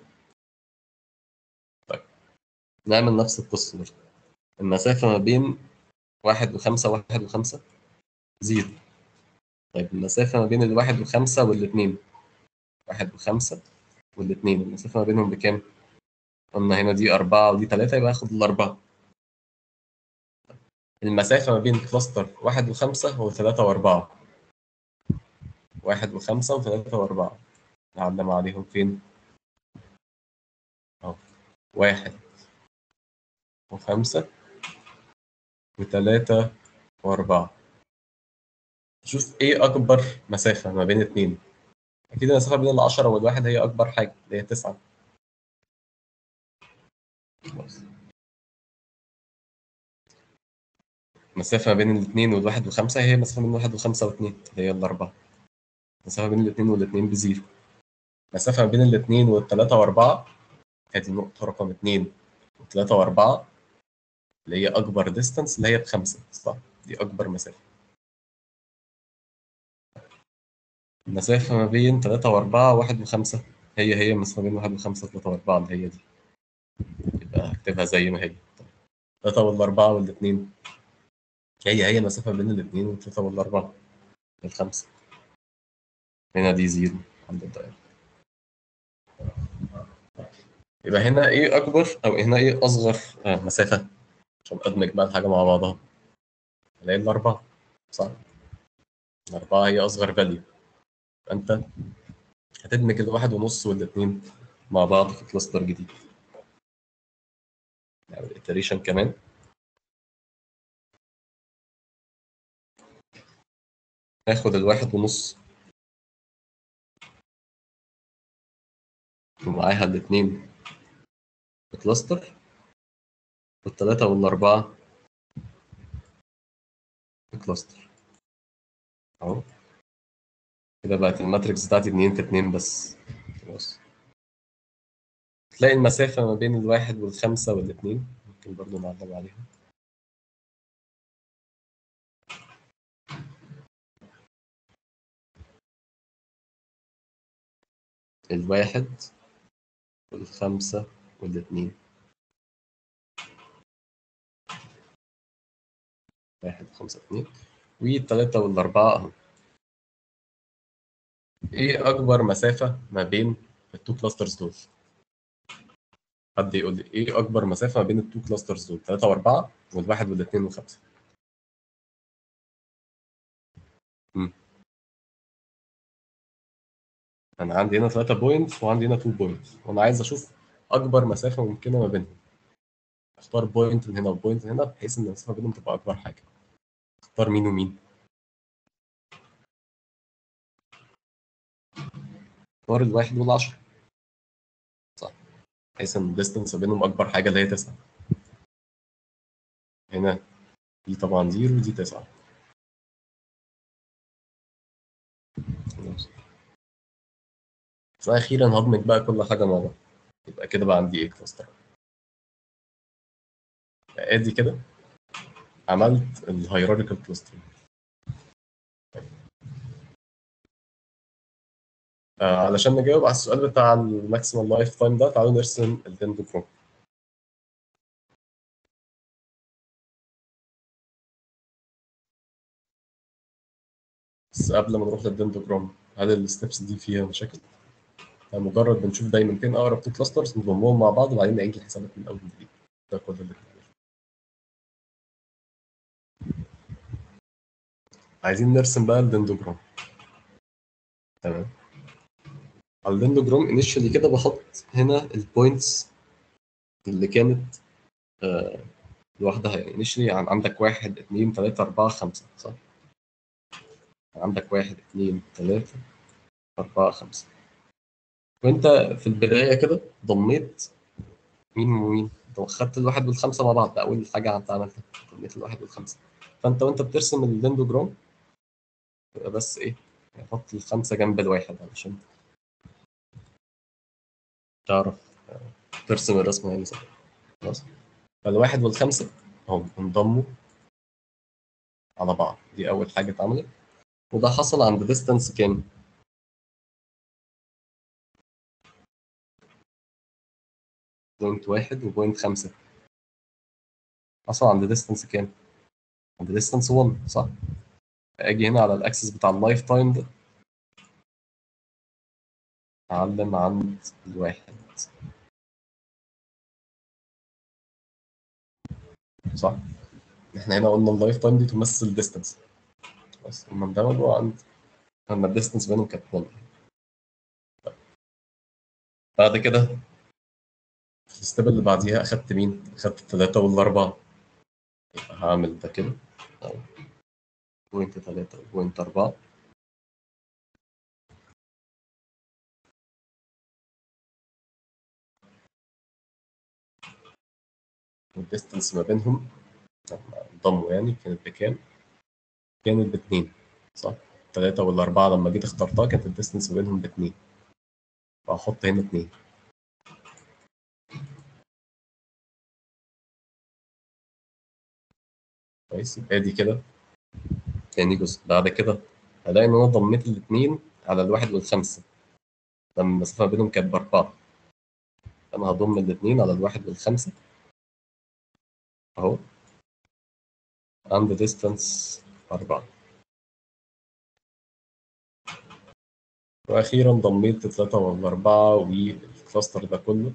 A: طيب نعمل نفس القصة برضه المسافة ما بين واحد وخمسة واحد وخمسة زيرو طيب المسافة ما بين الواحد وخمسة والاتنين واحد وخمسة والاتنين المسافة ما بينهم بكام؟ قلنا هنا دي أربعة ودي تلاتة يبقى هاخد الأربعة المسافة ما بين كلاستر واحد وخمسة هو ثلاثة وأربعة واحد وخمسة وثلاثة وأربعة نعلم عليهم فين؟ أهو واحد وخمسة وثلاثة وأربعة شوف إيه أكبر مسافة ما بين اتنين أكيد المسافة بين العشرة والواحد هي أكبر حاجة اللي هي تسعة خلاص. المسافة ما بين الاثنين والواحد وخمسة هي مسافة بين واحد وخمسة واثنين اللي هي الأربعة المسافة بين الاثنين والاثنين بزيرو المسافة ما بين الاثنين والثلاثة وأربعة هذه النقطة رقم اثنين وثلاثة وأربعة اللي هي أكبر ديستانس اللي هي بخمسة صح؟ دي أكبر مسافة المسافة ما بين تلاتة وأربعة واحد وخمسة هي هي المسافة ما بين واحد وخمسة تلاتة وأربعة اللي هي دي يبقى هكتبها زي ما هي تلاتة والأربعة والاتنين هي هي المسافة بين الاتنين والتلاتة والأربعة الخمسة هنا دي زيرو عند الدائرة يبقى هنا ايه أكبر أو هنا ايه أصغر آه مسافة عشان أدمج بقى الحاجة مع بعضها الاقي الأربعة صح الأربعة هي أصغر فاليو فأنت هتدمج الواحد ونص والاتنين مع بعض في كلاستر جديد يعني الاتريشن كمان هاخد الواحد ونص ومعاها الاتنين في كلاستر والتلاتة والأربعة في كلاستر أهو كده بقت الماتريكس بتاعتي اتنين في اتنين بس خلاص تلاقي المسافة ما بين الواحد والخمسة والاتنين ممكن برضو نعلم عليها الواحد والخمسة والاتنين واحد خمسة اتنين والتلاتة والأربعة أهو إيه أكبر مسافة ما بين التو كلاسترز دول؟ حد يقول لي إيه أكبر مسافة ما بين التو كلاسترز دول؟ تلاتة وأربعة والواحد والاتنين وخمسة مم. أنا عندي هنا تلاتة بوينت وعندي هنا تو بوينت وأنا عايز أشوف أكبر مسافة ممكنة ما بينهم اختار بوينت من هنا وبوينت من هنا بحيث ان المسافه بينهم تبقى اكبر حاجه اختار مين ومين اختار الواحد والعشرة صح بحيث ان الديستنس بينهم اكبر حاجه اللي هي تسعة هنا دي طبعا زيرو ودي تسعة خلاص فاخيرا هضمت بقى كل حاجه مع بعض يبقى كده بقى عندي ايه كلاستر ادي كده عملت الهيراريكال كلاسترنج آه علشان نجاوب على السؤال بتاع الماكسيمم لايف تايم ده تعالوا نرسم الدندوجرام بس قبل ما نروح للدندوجرام هل الستبس دي فيها مشاكل؟ يعني مجرد بنشوف دايما فين اقرب تو كلاسترز نضمهم مع بعض وبعدين نعيد الحسابات من اول وجديد ده كل اللي بنعمله عايزين نرسم بقى الدندوجرام تمام على الدندوجرام انيشالي كده بحط هنا البوينتس اللي كانت آه لوحدها يعني انيشالي عندك واحد اتنين تلاتة أربعة خمسة صح؟ عندك واحد اتنين تلاتة أربعة خمسة وأنت في البداية كده ضميت مين ومين؟ خدت الواحد والخمسة مع بعض ده أول حاجة أنت عملتها ضميت الواحد والخمسة فأنت وأنت بترسم الدندوجرام يبقى بس إيه؟ حط الخمسة جنب الواحد علشان تعرف ترسم الرسمة يعني صح خلاص فالواحد والخمسة هم انضموا على بعض دي أول حاجة اتعملت وده حصل عند ديستانس كام؟ بوينت واحد وبوينت خمسة حصل عند ديستانس كام؟ عند ديستانس 1 صح؟ أجي هنا على الأكسس بتاع اللايف تايم ده أعلم عند الواحد صح؟ احنا هنا قلنا اللايف تايم دي تمثل ديستانس بس هما اندمجوا عند لما الديستانس بينهم كانت 1 بعد كده في الستيب اللي بعديها اخدت مين؟ اخدت الثلاثة والأربعة يبقى هعمل ده كده بوينت تلاتة وبوينت أربعة والديستانس ما بينهم لما انضموا يعني كانت بكام؟ كانت باتنين صح؟ التلاتة والأربعة لما جيت اخترتها كانت الديستانس ما بينهم باتنين فهحط هنا اتنين كويس يبقى دي كده تاني جزء بعد كده هلاقي إن أنا ضميت الاتنين على الواحد والخمسة لما المسافة بينهم كانت بأربعة أنا هضم الاتنين على الواحد والخمسة أهو عند distance أربعة وأخيرا ضميت التلاتة والأربعة والكلاستر ده كله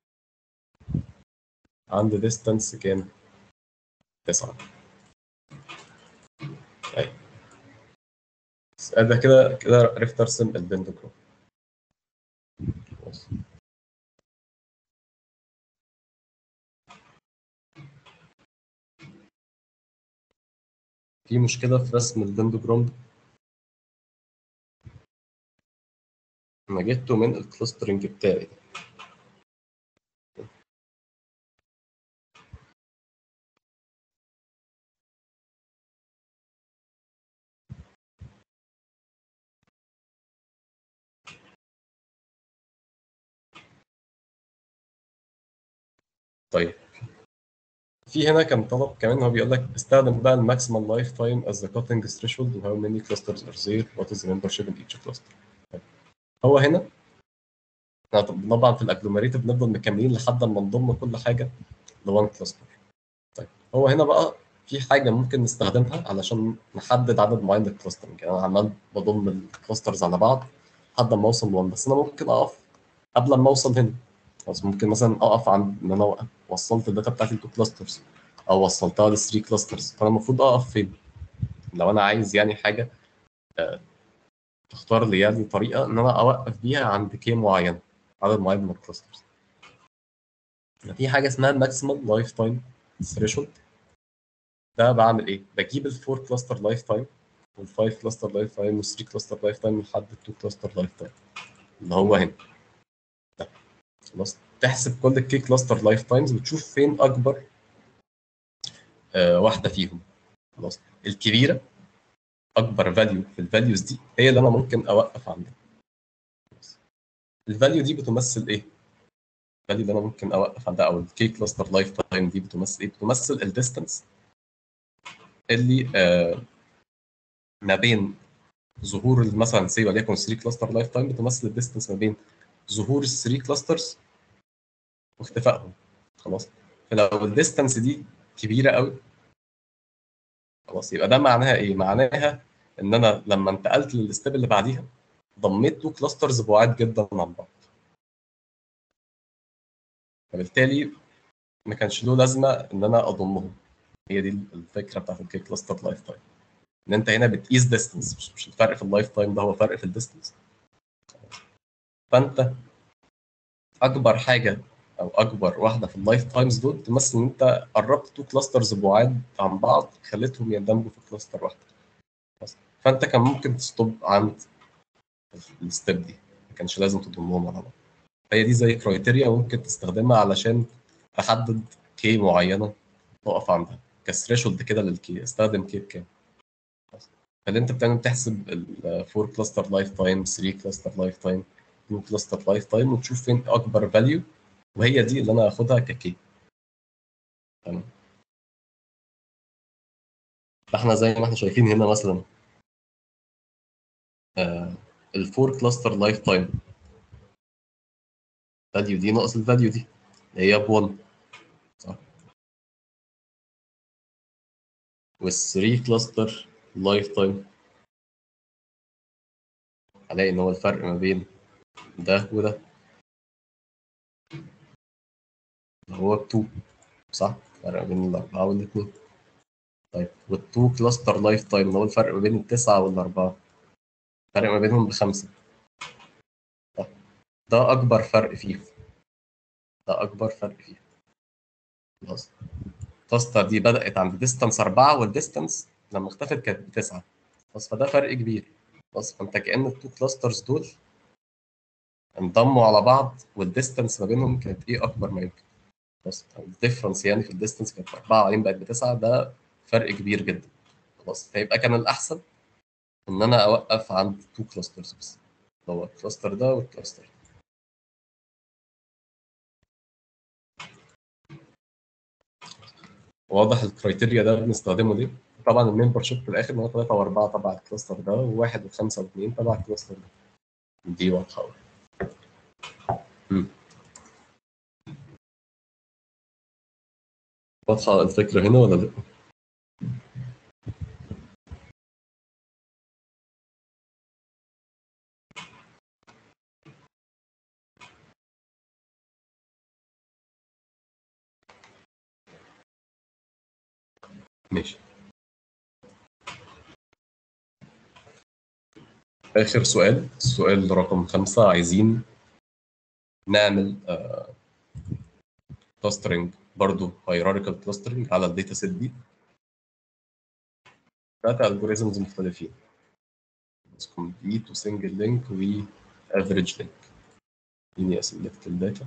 A: عند distance كام؟ تسعة طيب بس أنا كده كده عرفت أرسم البنتوجرام خلاص. في مشكلة في رسم البندوجرام ده أنا جبته من الكلاسترنج بتاعي طيب في هنا كان طلب كمان هو بيقول لك استخدم بقى الماكسيمال لايف تايم as the cutting threshold and how many clusters are there what is the membership in each cluster طيب. هو هنا إحنا طبعا في الاجلوميريتيف بنفضل مكملين لحد ما نضم كل حاجه لوان كلاستر طيب هو هنا بقى في حاجه ممكن نستخدمها علشان نحدد عدد معين للكلاسترنج يعني انا عمال بضم الكلاسترز على بعض لحد ما اوصل لوان بس انا ممكن اقف قبل ما اوصل هنا خلاص ممكن مثلا اقف عند ان انا وصلت الداتا بتاعتي لتو كلاسترز او وصلتها ل 3 كلاسترز فانا المفروض اقف فين؟ لو انا عايز يعني حاجه آه، تختار لي يعني طريقه ان انا اوقف بيها عند كي معين عدد معين من الكلاسترز في حاجه اسمها ماكسيمال لايف تايم ثريشولد ده بعمل ايه؟ بجيب الفور كلاستر لايف تايم والفايف كلاستر لايف تايم والثري كلاستر لايف تايم لحد التو كلاستر لايف تايم اللي هو هنا ده خلاص تحسب كل الكي كلاستر لايف تايمز وتشوف فين اكبر آه واحده فيهم خلاص الكبيره اكبر فاليو في الفاليوز دي هي اللي انا ممكن اوقف عندها الفاليو دي بتمثل ايه؟ الفاليو اللي انا ممكن اوقف عندها او الكي كلاستر لايف تايم دي بتمثل ايه؟ بتمثل الديستانس اللي آه ما بين ظهور مثلا سي وليكن 3 كلاستر لايف تايم بتمثل الديستانس ما بين ظهور ال 3 كلاسترز واختفائهم خلاص فلو الديستانس دي كبيره قوي خلاص يبقى ده معناها ايه؟ معناها ان انا لما انتقلت للستيب اللي بعديها ضميت تو كلاسترز بعاد جدا عن بعض فبالتالي ما كانش له لازمه ان انا اضمهم هي دي الفكره بتاعت الكي كلاستر لايف تايم ان انت هنا بتقيس ديستنس مش, مش الفرق في اللايف تايم ده هو فرق في الديستنس فانت اكبر حاجه او اكبر واحده في اللايف تايمز دول تمثل ان انت قربت تو كلاسترز بعاد عن بعض خليتهم يندمجوا في كلاستر واحده فانت كان ممكن تستوب عند الستيب دي ما كانش لازم تضمهم على بعض فهي دي زي كرايتيريا ممكن تستخدمها علشان تحدد كي معينه تقف عندها كثريشولد كده للكي استخدم كي بكام فاللي انت بتعمل بتحسب ال 4 كلاستر لايف تايم 3 كلاستر لايف تايم 2 كلاستر لايف تايم وتشوف فين اكبر فاليو وهي دي اللي انا هاخدها ككي تمام فاحنا زي ما احنا شايفين هنا مثلا آه الفور كلاستر لايف تايم فاليو دي ناقص الفاليو دي اللي هي ب 1 صح وال3 كلاستر لايف تايم هلاقي ان هو الفرق ما بين ده وده اللي هو ب 2 صح الفرق ما بين الأربعة والاتنين طيب والتو كلاستر لايف تايم اللي هو الفرق ما بين التسعة والأربعة الفرق ما بينهم بخمسة طيب. ده أكبر فرق فيهم ده أكبر فرق فيهم خلاص كلاستر دي بدأت عند ديستانس أربعة والديستانس لما اختفت كانت بتسعة خلاص فده فرق كبير خلاص فأنت كأن التو كلاسترز دول انضموا على بعض والديستانس ما بينهم كانت إيه أكبر ما يمكن خلاص الديفرنس يعني في الديستانس كانت أربعة وبعدين بقت بتسعة ده فرق كبير جدا خلاص فيبقى كان الأحسن إن أنا أوقف عند تو كلاسترز بس اللي هو الكلاستر ده والكلاستر ده واضح الكرايتيريا ده بنستخدمه ليه؟ طبعا الممبر شيب في الاخر ان هو 3 و4 تبع الكلاستر ده وواحد وخمسه واثنين تبع الكلاستر ده دي واضحه قوي واضحه الفكره هنا ولا لا؟ ماشي آخر سؤال السؤال رقم خمسة عايزين نعمل كلاسترنج برضو hierarchical clustering على الداتا سيت دي ثلاثة algorithms مختلفين complete و single link و average link خليني أسلكت الداتا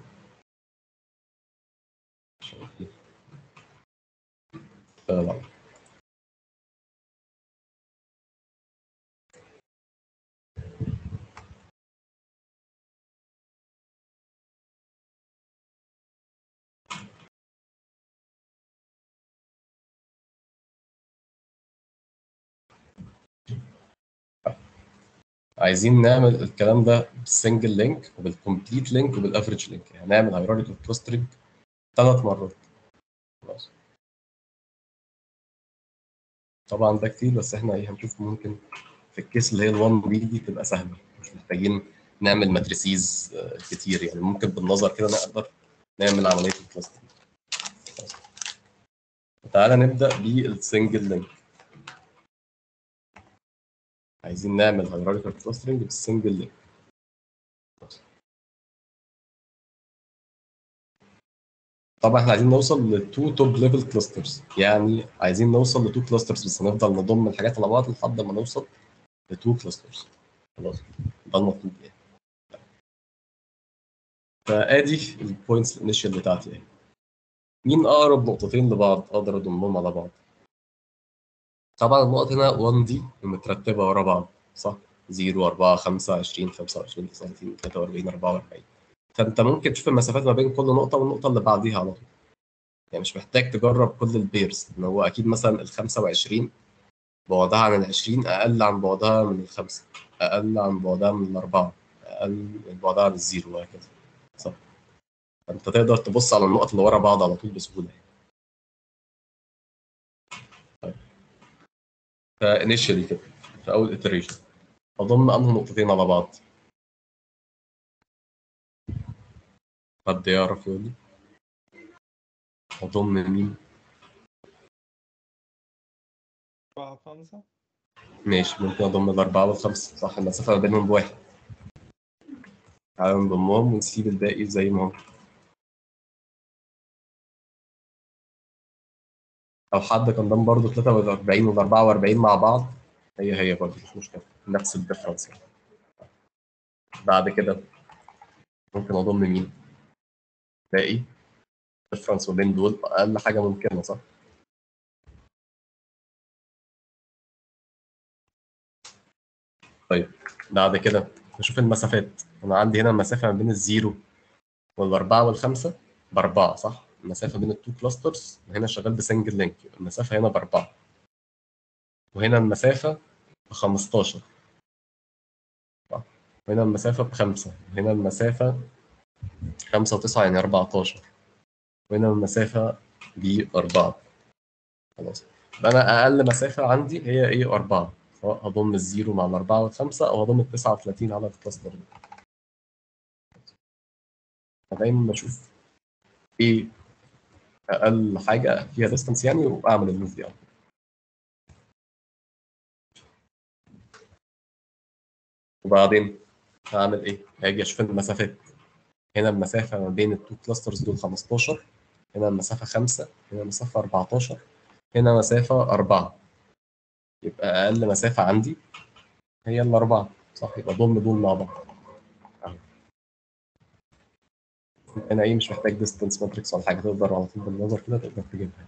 A: لا عايزين نعمل الكلام ده بالسنجل لينك وبالكومبليت لينك وبالافريج لينك يعني نعمل هيراريكال كلاسترنج ثلاث مرات خلاص طبعا ده كتير بس احنا ايه هنشوف ممكن في الكيس اللي هي ال1 بي دي تبقى سهله مش محتاجين نعمل ماتريسيز كتير يعني ممكن بالنظر كده نقدر نعمل عمليه الكلاسترنج تعالى نبدا بالسنجل لينك عايزين نعمل هيراريكال كلاسترنج بالسنجل لينك طبعا احنا عايزين نوصل لتو توب ليفل كلاسترز يعني عايزين نوصل لتو كلاسترز بس هنفضل نضم الحاجات على بعض لحد ما نوصل لتو كلاسترز خلاص ده المطلوب يعني فادي البوينتس الانيشال بتاعتي يعني مين اقرب نقطتين لبعض اقدر اضمهم على بعض طبعا النقط هنا 1 دي مترتبه ورا بعض صح 0 4 5 20 25 39 43 44 فانت ممكن تشوف المسافات ما بين كل نقطه والنقطه اللي بعديها على طول يعني مش محتاج تجرب كل البيرز ان هو اكيد مثلا ال 25 بعدها عن ال 20 اقل عن بعدها من الخمسه اقل عن بعدها من الاربعه اقل من بعدها عن الزيرو وهكذا صح فانت تقدر تبص على النقط اللي ورا بعض على طول بسهوله طيب فانيشالي كده في اول iteration اضم انهي نقطتين على بعض حد يعرف يقول لي اضم مين
C: أربعة خمسة
A: ماشي ممكن اضم الاربعه والخمسه صح المسافه ما بينهم بواحد تعالى نضمهم ونسيب الباقي زي ما هو او حد كان ضم برضه 43 وال 44 مع بعض هي هي برضه مش مشكله نفس الديفرنس يعني. بعد كده ممكن اضم مين باقي الديفرنس ما بين دول اقل حاجه ممكنه صح طيب بعد كده نشوف المسافات انا عندي هنا المسافه ما بين الزيرو والاربعه والخمسه باربعه صح المسافه بين التو كلاسترز هنا شغال بسنجل لينك المسافه هنا باربعه وهنا المسافه ب 15 صح وهنا المسافه بخمسه وهنا المسافه 5 و9 يعني 14 وهنا المسافه بأربعة خلاص يبقى انا اقل مسافه عندي هي ايه 4 سواء هضم الزيرو مع الأربعة والخمسة أو هضم ال 39 على الكلاستر ده. دايما بشوف إيه أقل حاجة فيها ديستانس يعني وأعمل الموف دي على طول. وبعدين هعمل إيه؟ هاجي أشوف المسافات هنا المسافة ما بين التو كلاسترز دول 15 هنا المسافة 5 هنا المسافة 14 هنا مسافة 4 يبقى أقل مسافة عندي هي الأربعة صح يبقى ضم دول مع بعض أهو. هنا إيه مش محتاج ديستانس ماتريكس ولا حاجة تقدر على طول بالنظر كده تقدر تجيبها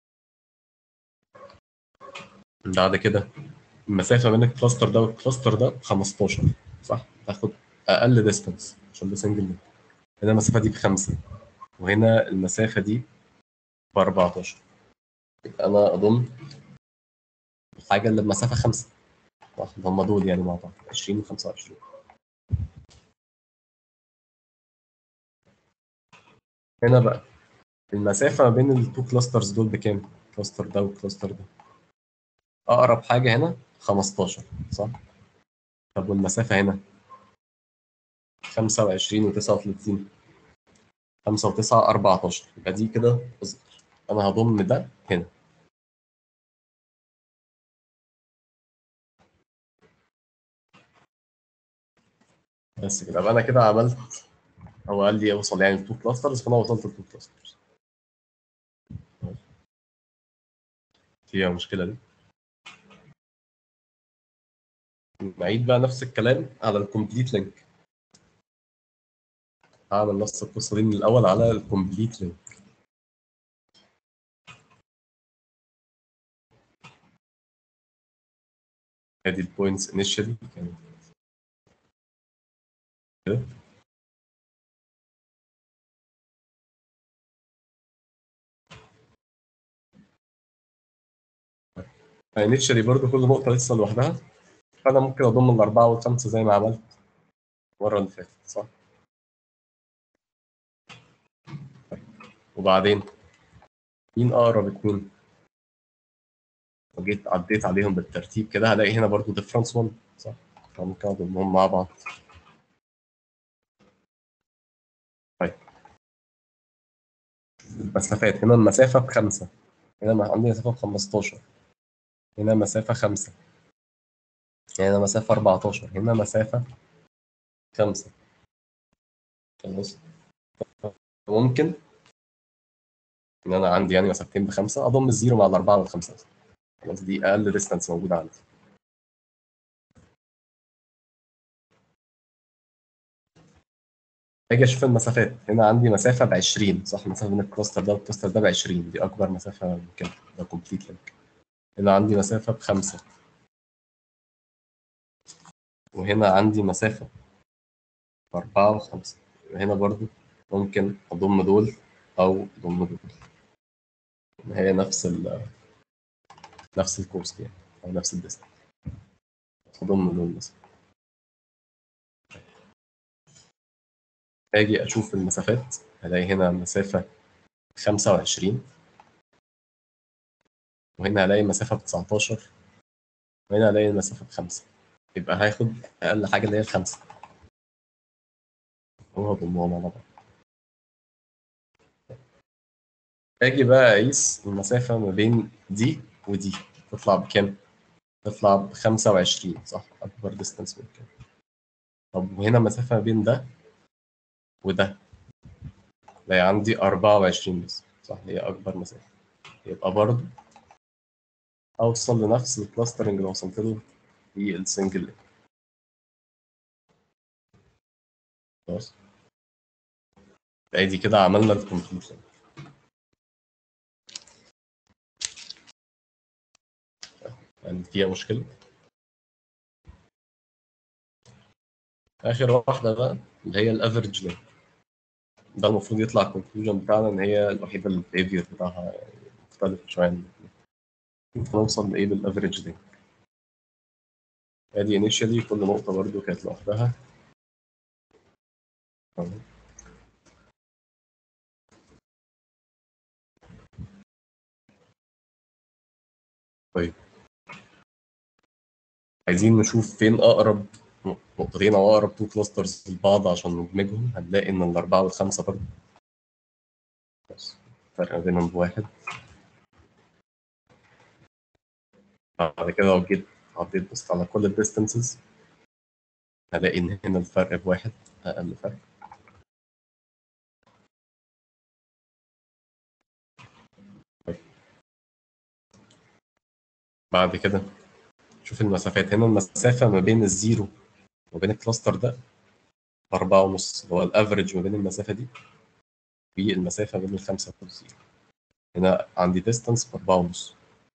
A: بعد كده المسافة بين الكلاستر ده والكلاستر ده 15 صح تاخد أقل ديستانس عشان ده سنجل لينك هنا المسافة دي بخمسة وهنا المسافة دي ب 14 يبقى أنا أضم الحاجة اللي بمسافة خمسة صح هم دول يعني مع بعض 20 و 25 هنا بقى المسافة ما بين التو كلاسترز دول بكام؟ الكلاستر ده والكلاستر ده أقرب حاجة هنا 15 صح؟ طب والمسافة هنا 25 و 39 5 و 9 14 يبقى دي كده اصغر أنا هضم ده هنا بس كده يبقى أنا كده عملت هو قال لي اوصل يعني لتو كلاسترز فأنا وصلت لتو كلاسترز فيها مشكلة دي نعيد بقى نفس الكلام على الكومبليت لينك هعمل نفس القصة دي من الأول على الكومبليت لينك ادي البوينتس انيشالي كانت كده انيشالي برضه كل نقطة لسه لوحدها فأنا ممكن أضم الأربعة والخمسة زي ما عملت المرة اللي فاتت صح؟ وبعدين مين أقرب اتنين؟ لو جيت عديت عليهم بالترتيب كده هلاقي هنا برضو ديفرنس 1 صح؟ فممكن أضمهم مع بعض طيب المسافات هنا المسافة بخمسة هنا عندي مسافة بخمستاشر هنا مسافة خمسة هنا مسافة 14 هنا مسافة خمسة خلاص ممكن ان انا عندي يعني مسافتين بخمسه اضم الزيرو مع الاربعه والخمسه خلاص دي اقل ديستانس موجوده عندي اجي اشوف المسافات هنا عندي مسافه ب 20 صح مسافه بين الكلاستر ده والكلاستر ده ب 20 دي اكبر مسافه ممكن ده كومبليت لينك هنا عندي مسافه بخمسه وهنا عندي مسافه بأربعة وخمسة هنا برضو ممكن أضم دول أو أضم دول هي نفس ال نفس الكورس يعني أو نفس الديستنس أضم دول مثلا أجي أشوف المسافات هلاقي هنا مسافة خمسة وعشرين وهنا هلاقي مسافة بتسعتاشر وهنا هلاقي المسافة بخمسة يبقى هاخد أقل حاجة اللي هي الخمسة وهضمهم على بعض اجي بقى اقيس المسافة ما بين دي ودي تطلع بكام؟ تطلع ب 25 صح؟ أكبر ديستانس ممكن طب وهنا المسافة ما بين ده وده لا عندي 24 بس صح هي أكبر مسافة يبقى برضه أوصل لنفس الكلاسترنج اللي وصلت له في السنجل لينك خلاص ادي كده عملنا الكومبليت لينك يعني فيها مشكلة آخر واحدة بقى اللي هي الافريج لينك ده المفروض يطلع الكونكلوجن بتاعنا إن هي الوحيدة اللي البيهيفير بتاعها مختلف شوية عن الاثنين نوصل لإيه بالافريج لينك ادي initially كل نقطة برضو كانت لوحدها تمام. طيب عايزين نشوف فين أقرب نقطتين أو أقرب تو كلاسترز لبعض عشان ندمجهم هنلاقي إن الأربعة والخمسة برضه بس الفرق بينهم بواحد بعد كده لو جيت عديت بصيت على كل الديستنسز هلاقي إن هنا الفرق بواحد أقل فرق طيب. بعد كده شوف المسافات هنا المسافة ما بين الزيرو وبين الكلاستر ده أربعة ونص اللي هو الأفريج ما بين المسافة دي والمسافة بين الخمسة والزيرو هنا عندي ديستانس بأربعة ونص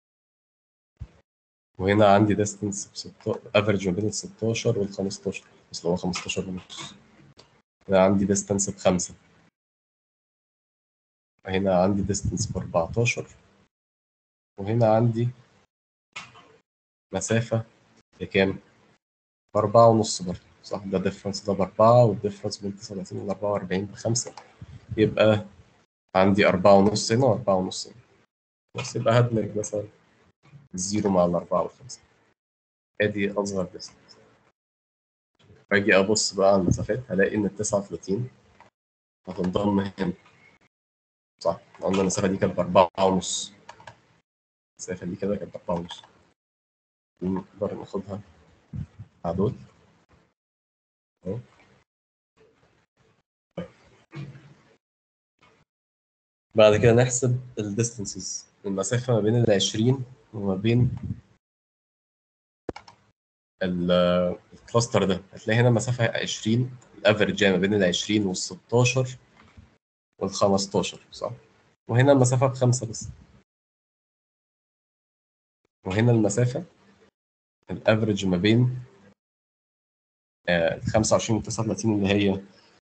A: وهنا عندي ديستانس بستة افريج ما بين ال 16 وال 15 بس اللي هو 15 ونص هنا عندي ديستانس بخمسة هنا عندي ديستانس ب 14 وهنا عندي مسافة بكام؟ بأربعة ونص برضه صح ده ديفرنس ده بأربعة والديفرنس بين 39 و 44 بخمسة يبقى عندي أربعة ونص هنا وأربعة ونص هنا بس يبقى هدمج مثلا الزيرو مع الأربعة والخمسة ادي أصغر ديستنس باجي أبص بقى على المسافات هلاقي إن التسعة وتلاتين هتنضم هنا صح قلنا المسافة دي كانت بأربعة ونص المسافة دي كده كانت بأربعة ونص نقدر ناخدها مع دول أهو. طيب. بعد كده نحسب الديستنسز المسافة ما بين العشرين وما بين ال- الكلاستر ده هتلاقي هنا مسافة 20 الافرج ما بين ال 20 وال 16 وال 15 صح؟ وهنا المسافة بخمسة بس وهنا المسافة الافرج ما بين ال 25 وال 39 اللي هي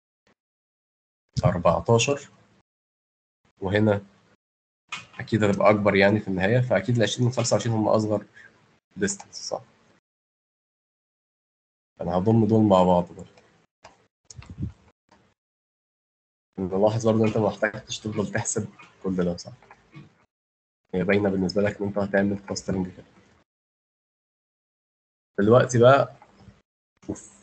A: 14 وهنا أكيد هتبقى أكبر يعني في النهاية فأكيد ال 20 وال 25 هم أصغر ديستنس صح؟ أنا هضم دول مع بعض برضه نلاحظ برضه أنت ما محتاجتش تفضل تحسب كل ده صح؟ هي باينة بالنسبة لك إن أنت هتعمل كلاسترنج كده دلوقتي بقى شوف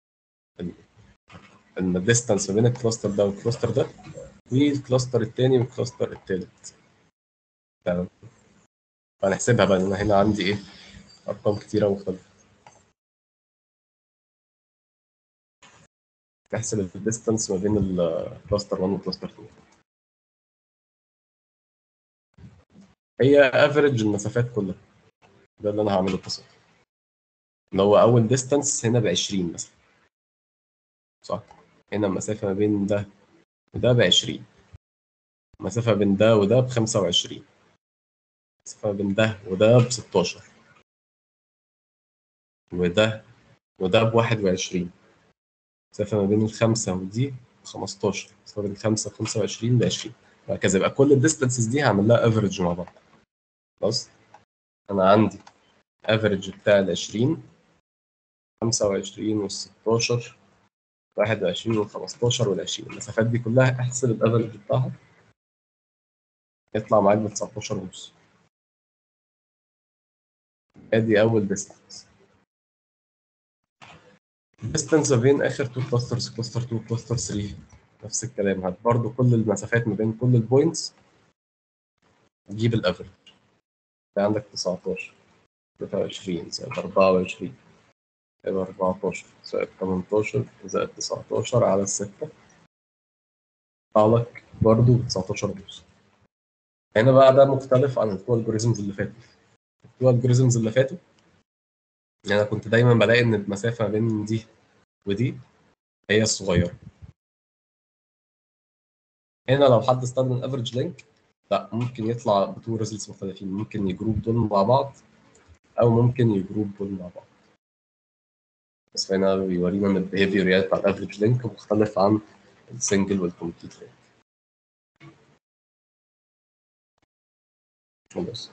A: الديستانس ما بين الكلاستر ده والكلاستر ده والكلاستر التاني والكلاستر التالت تمام فهنحسبها بقى لأن أنا هنا عندي إيه أرقام كتيرة مختلفة تحسب الديستانس ما بين الكلاستر 1 والكلاستر 2 هي افريج المسافات كلها ده اللي انا هعمله ببساطه اللي هو اول ديستانس هنا ب 20 مثلا صح هنا المسافه ما بين ده وده ب 20 المسافه بين ده وده ب 25 المسافه بين ده وده ب 16 وده وده ب 21 المسافه ما بين الخمسه ودي ب 15 المسافه بين الخمسه و 25 ب 20 وهكذا يبقى كل الديستانسز دي هعمل لها افريج مع بعض خلاص انا عندي افريج بتاع ال 20 25 وال 16 21 وال 15 وال 20 المسافات دي كلها احسب الافريج بتاعها يطلع معاك ب 19 ونص ادي اول ديستانس الديستانس ما بين اخر تو كلاسترز كلاستر 2 كلاستر 3 نفس الكلام هات برضه كل المسافات ما بين كل البوينتس تجيب الافريج عندك 19 23 زائد 24 يبقى 14 زائد 18 زائد 19 على 6 يطلع لك برضه 19 ونص هنا بقى ده مختلف عن التو الجوريزمز اللي فاتوا التو الجوريزمز اللي فاتوا يعني انا كنت دايما بلاقي ان المسافه ما بين دي ودي هي الصغيره هنا لو حد استخدم الافريج لينك لا ممكن يطلع بتو ريزلتس مختلفين ممكن يجروب دول مع بعض او ممكن يجروب دول مع بعض بس هنا بيورينا ان البيهيفير يعني بتاع الافريج لينك مختلف عن السنجل والكومبليت لينك خلاص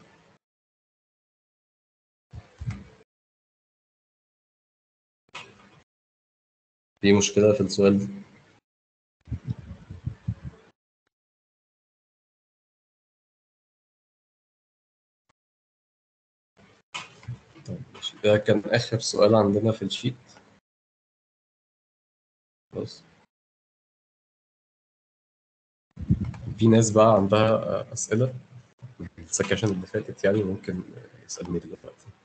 A: في مشكلة في السؤال ده طيب ماشي ده كان آخر سؤال عندنا في الشيت خلاص في ناس بقى عندها أسئلة السكاشن اللي فاتت يعني ممكن يسألني دلوقتي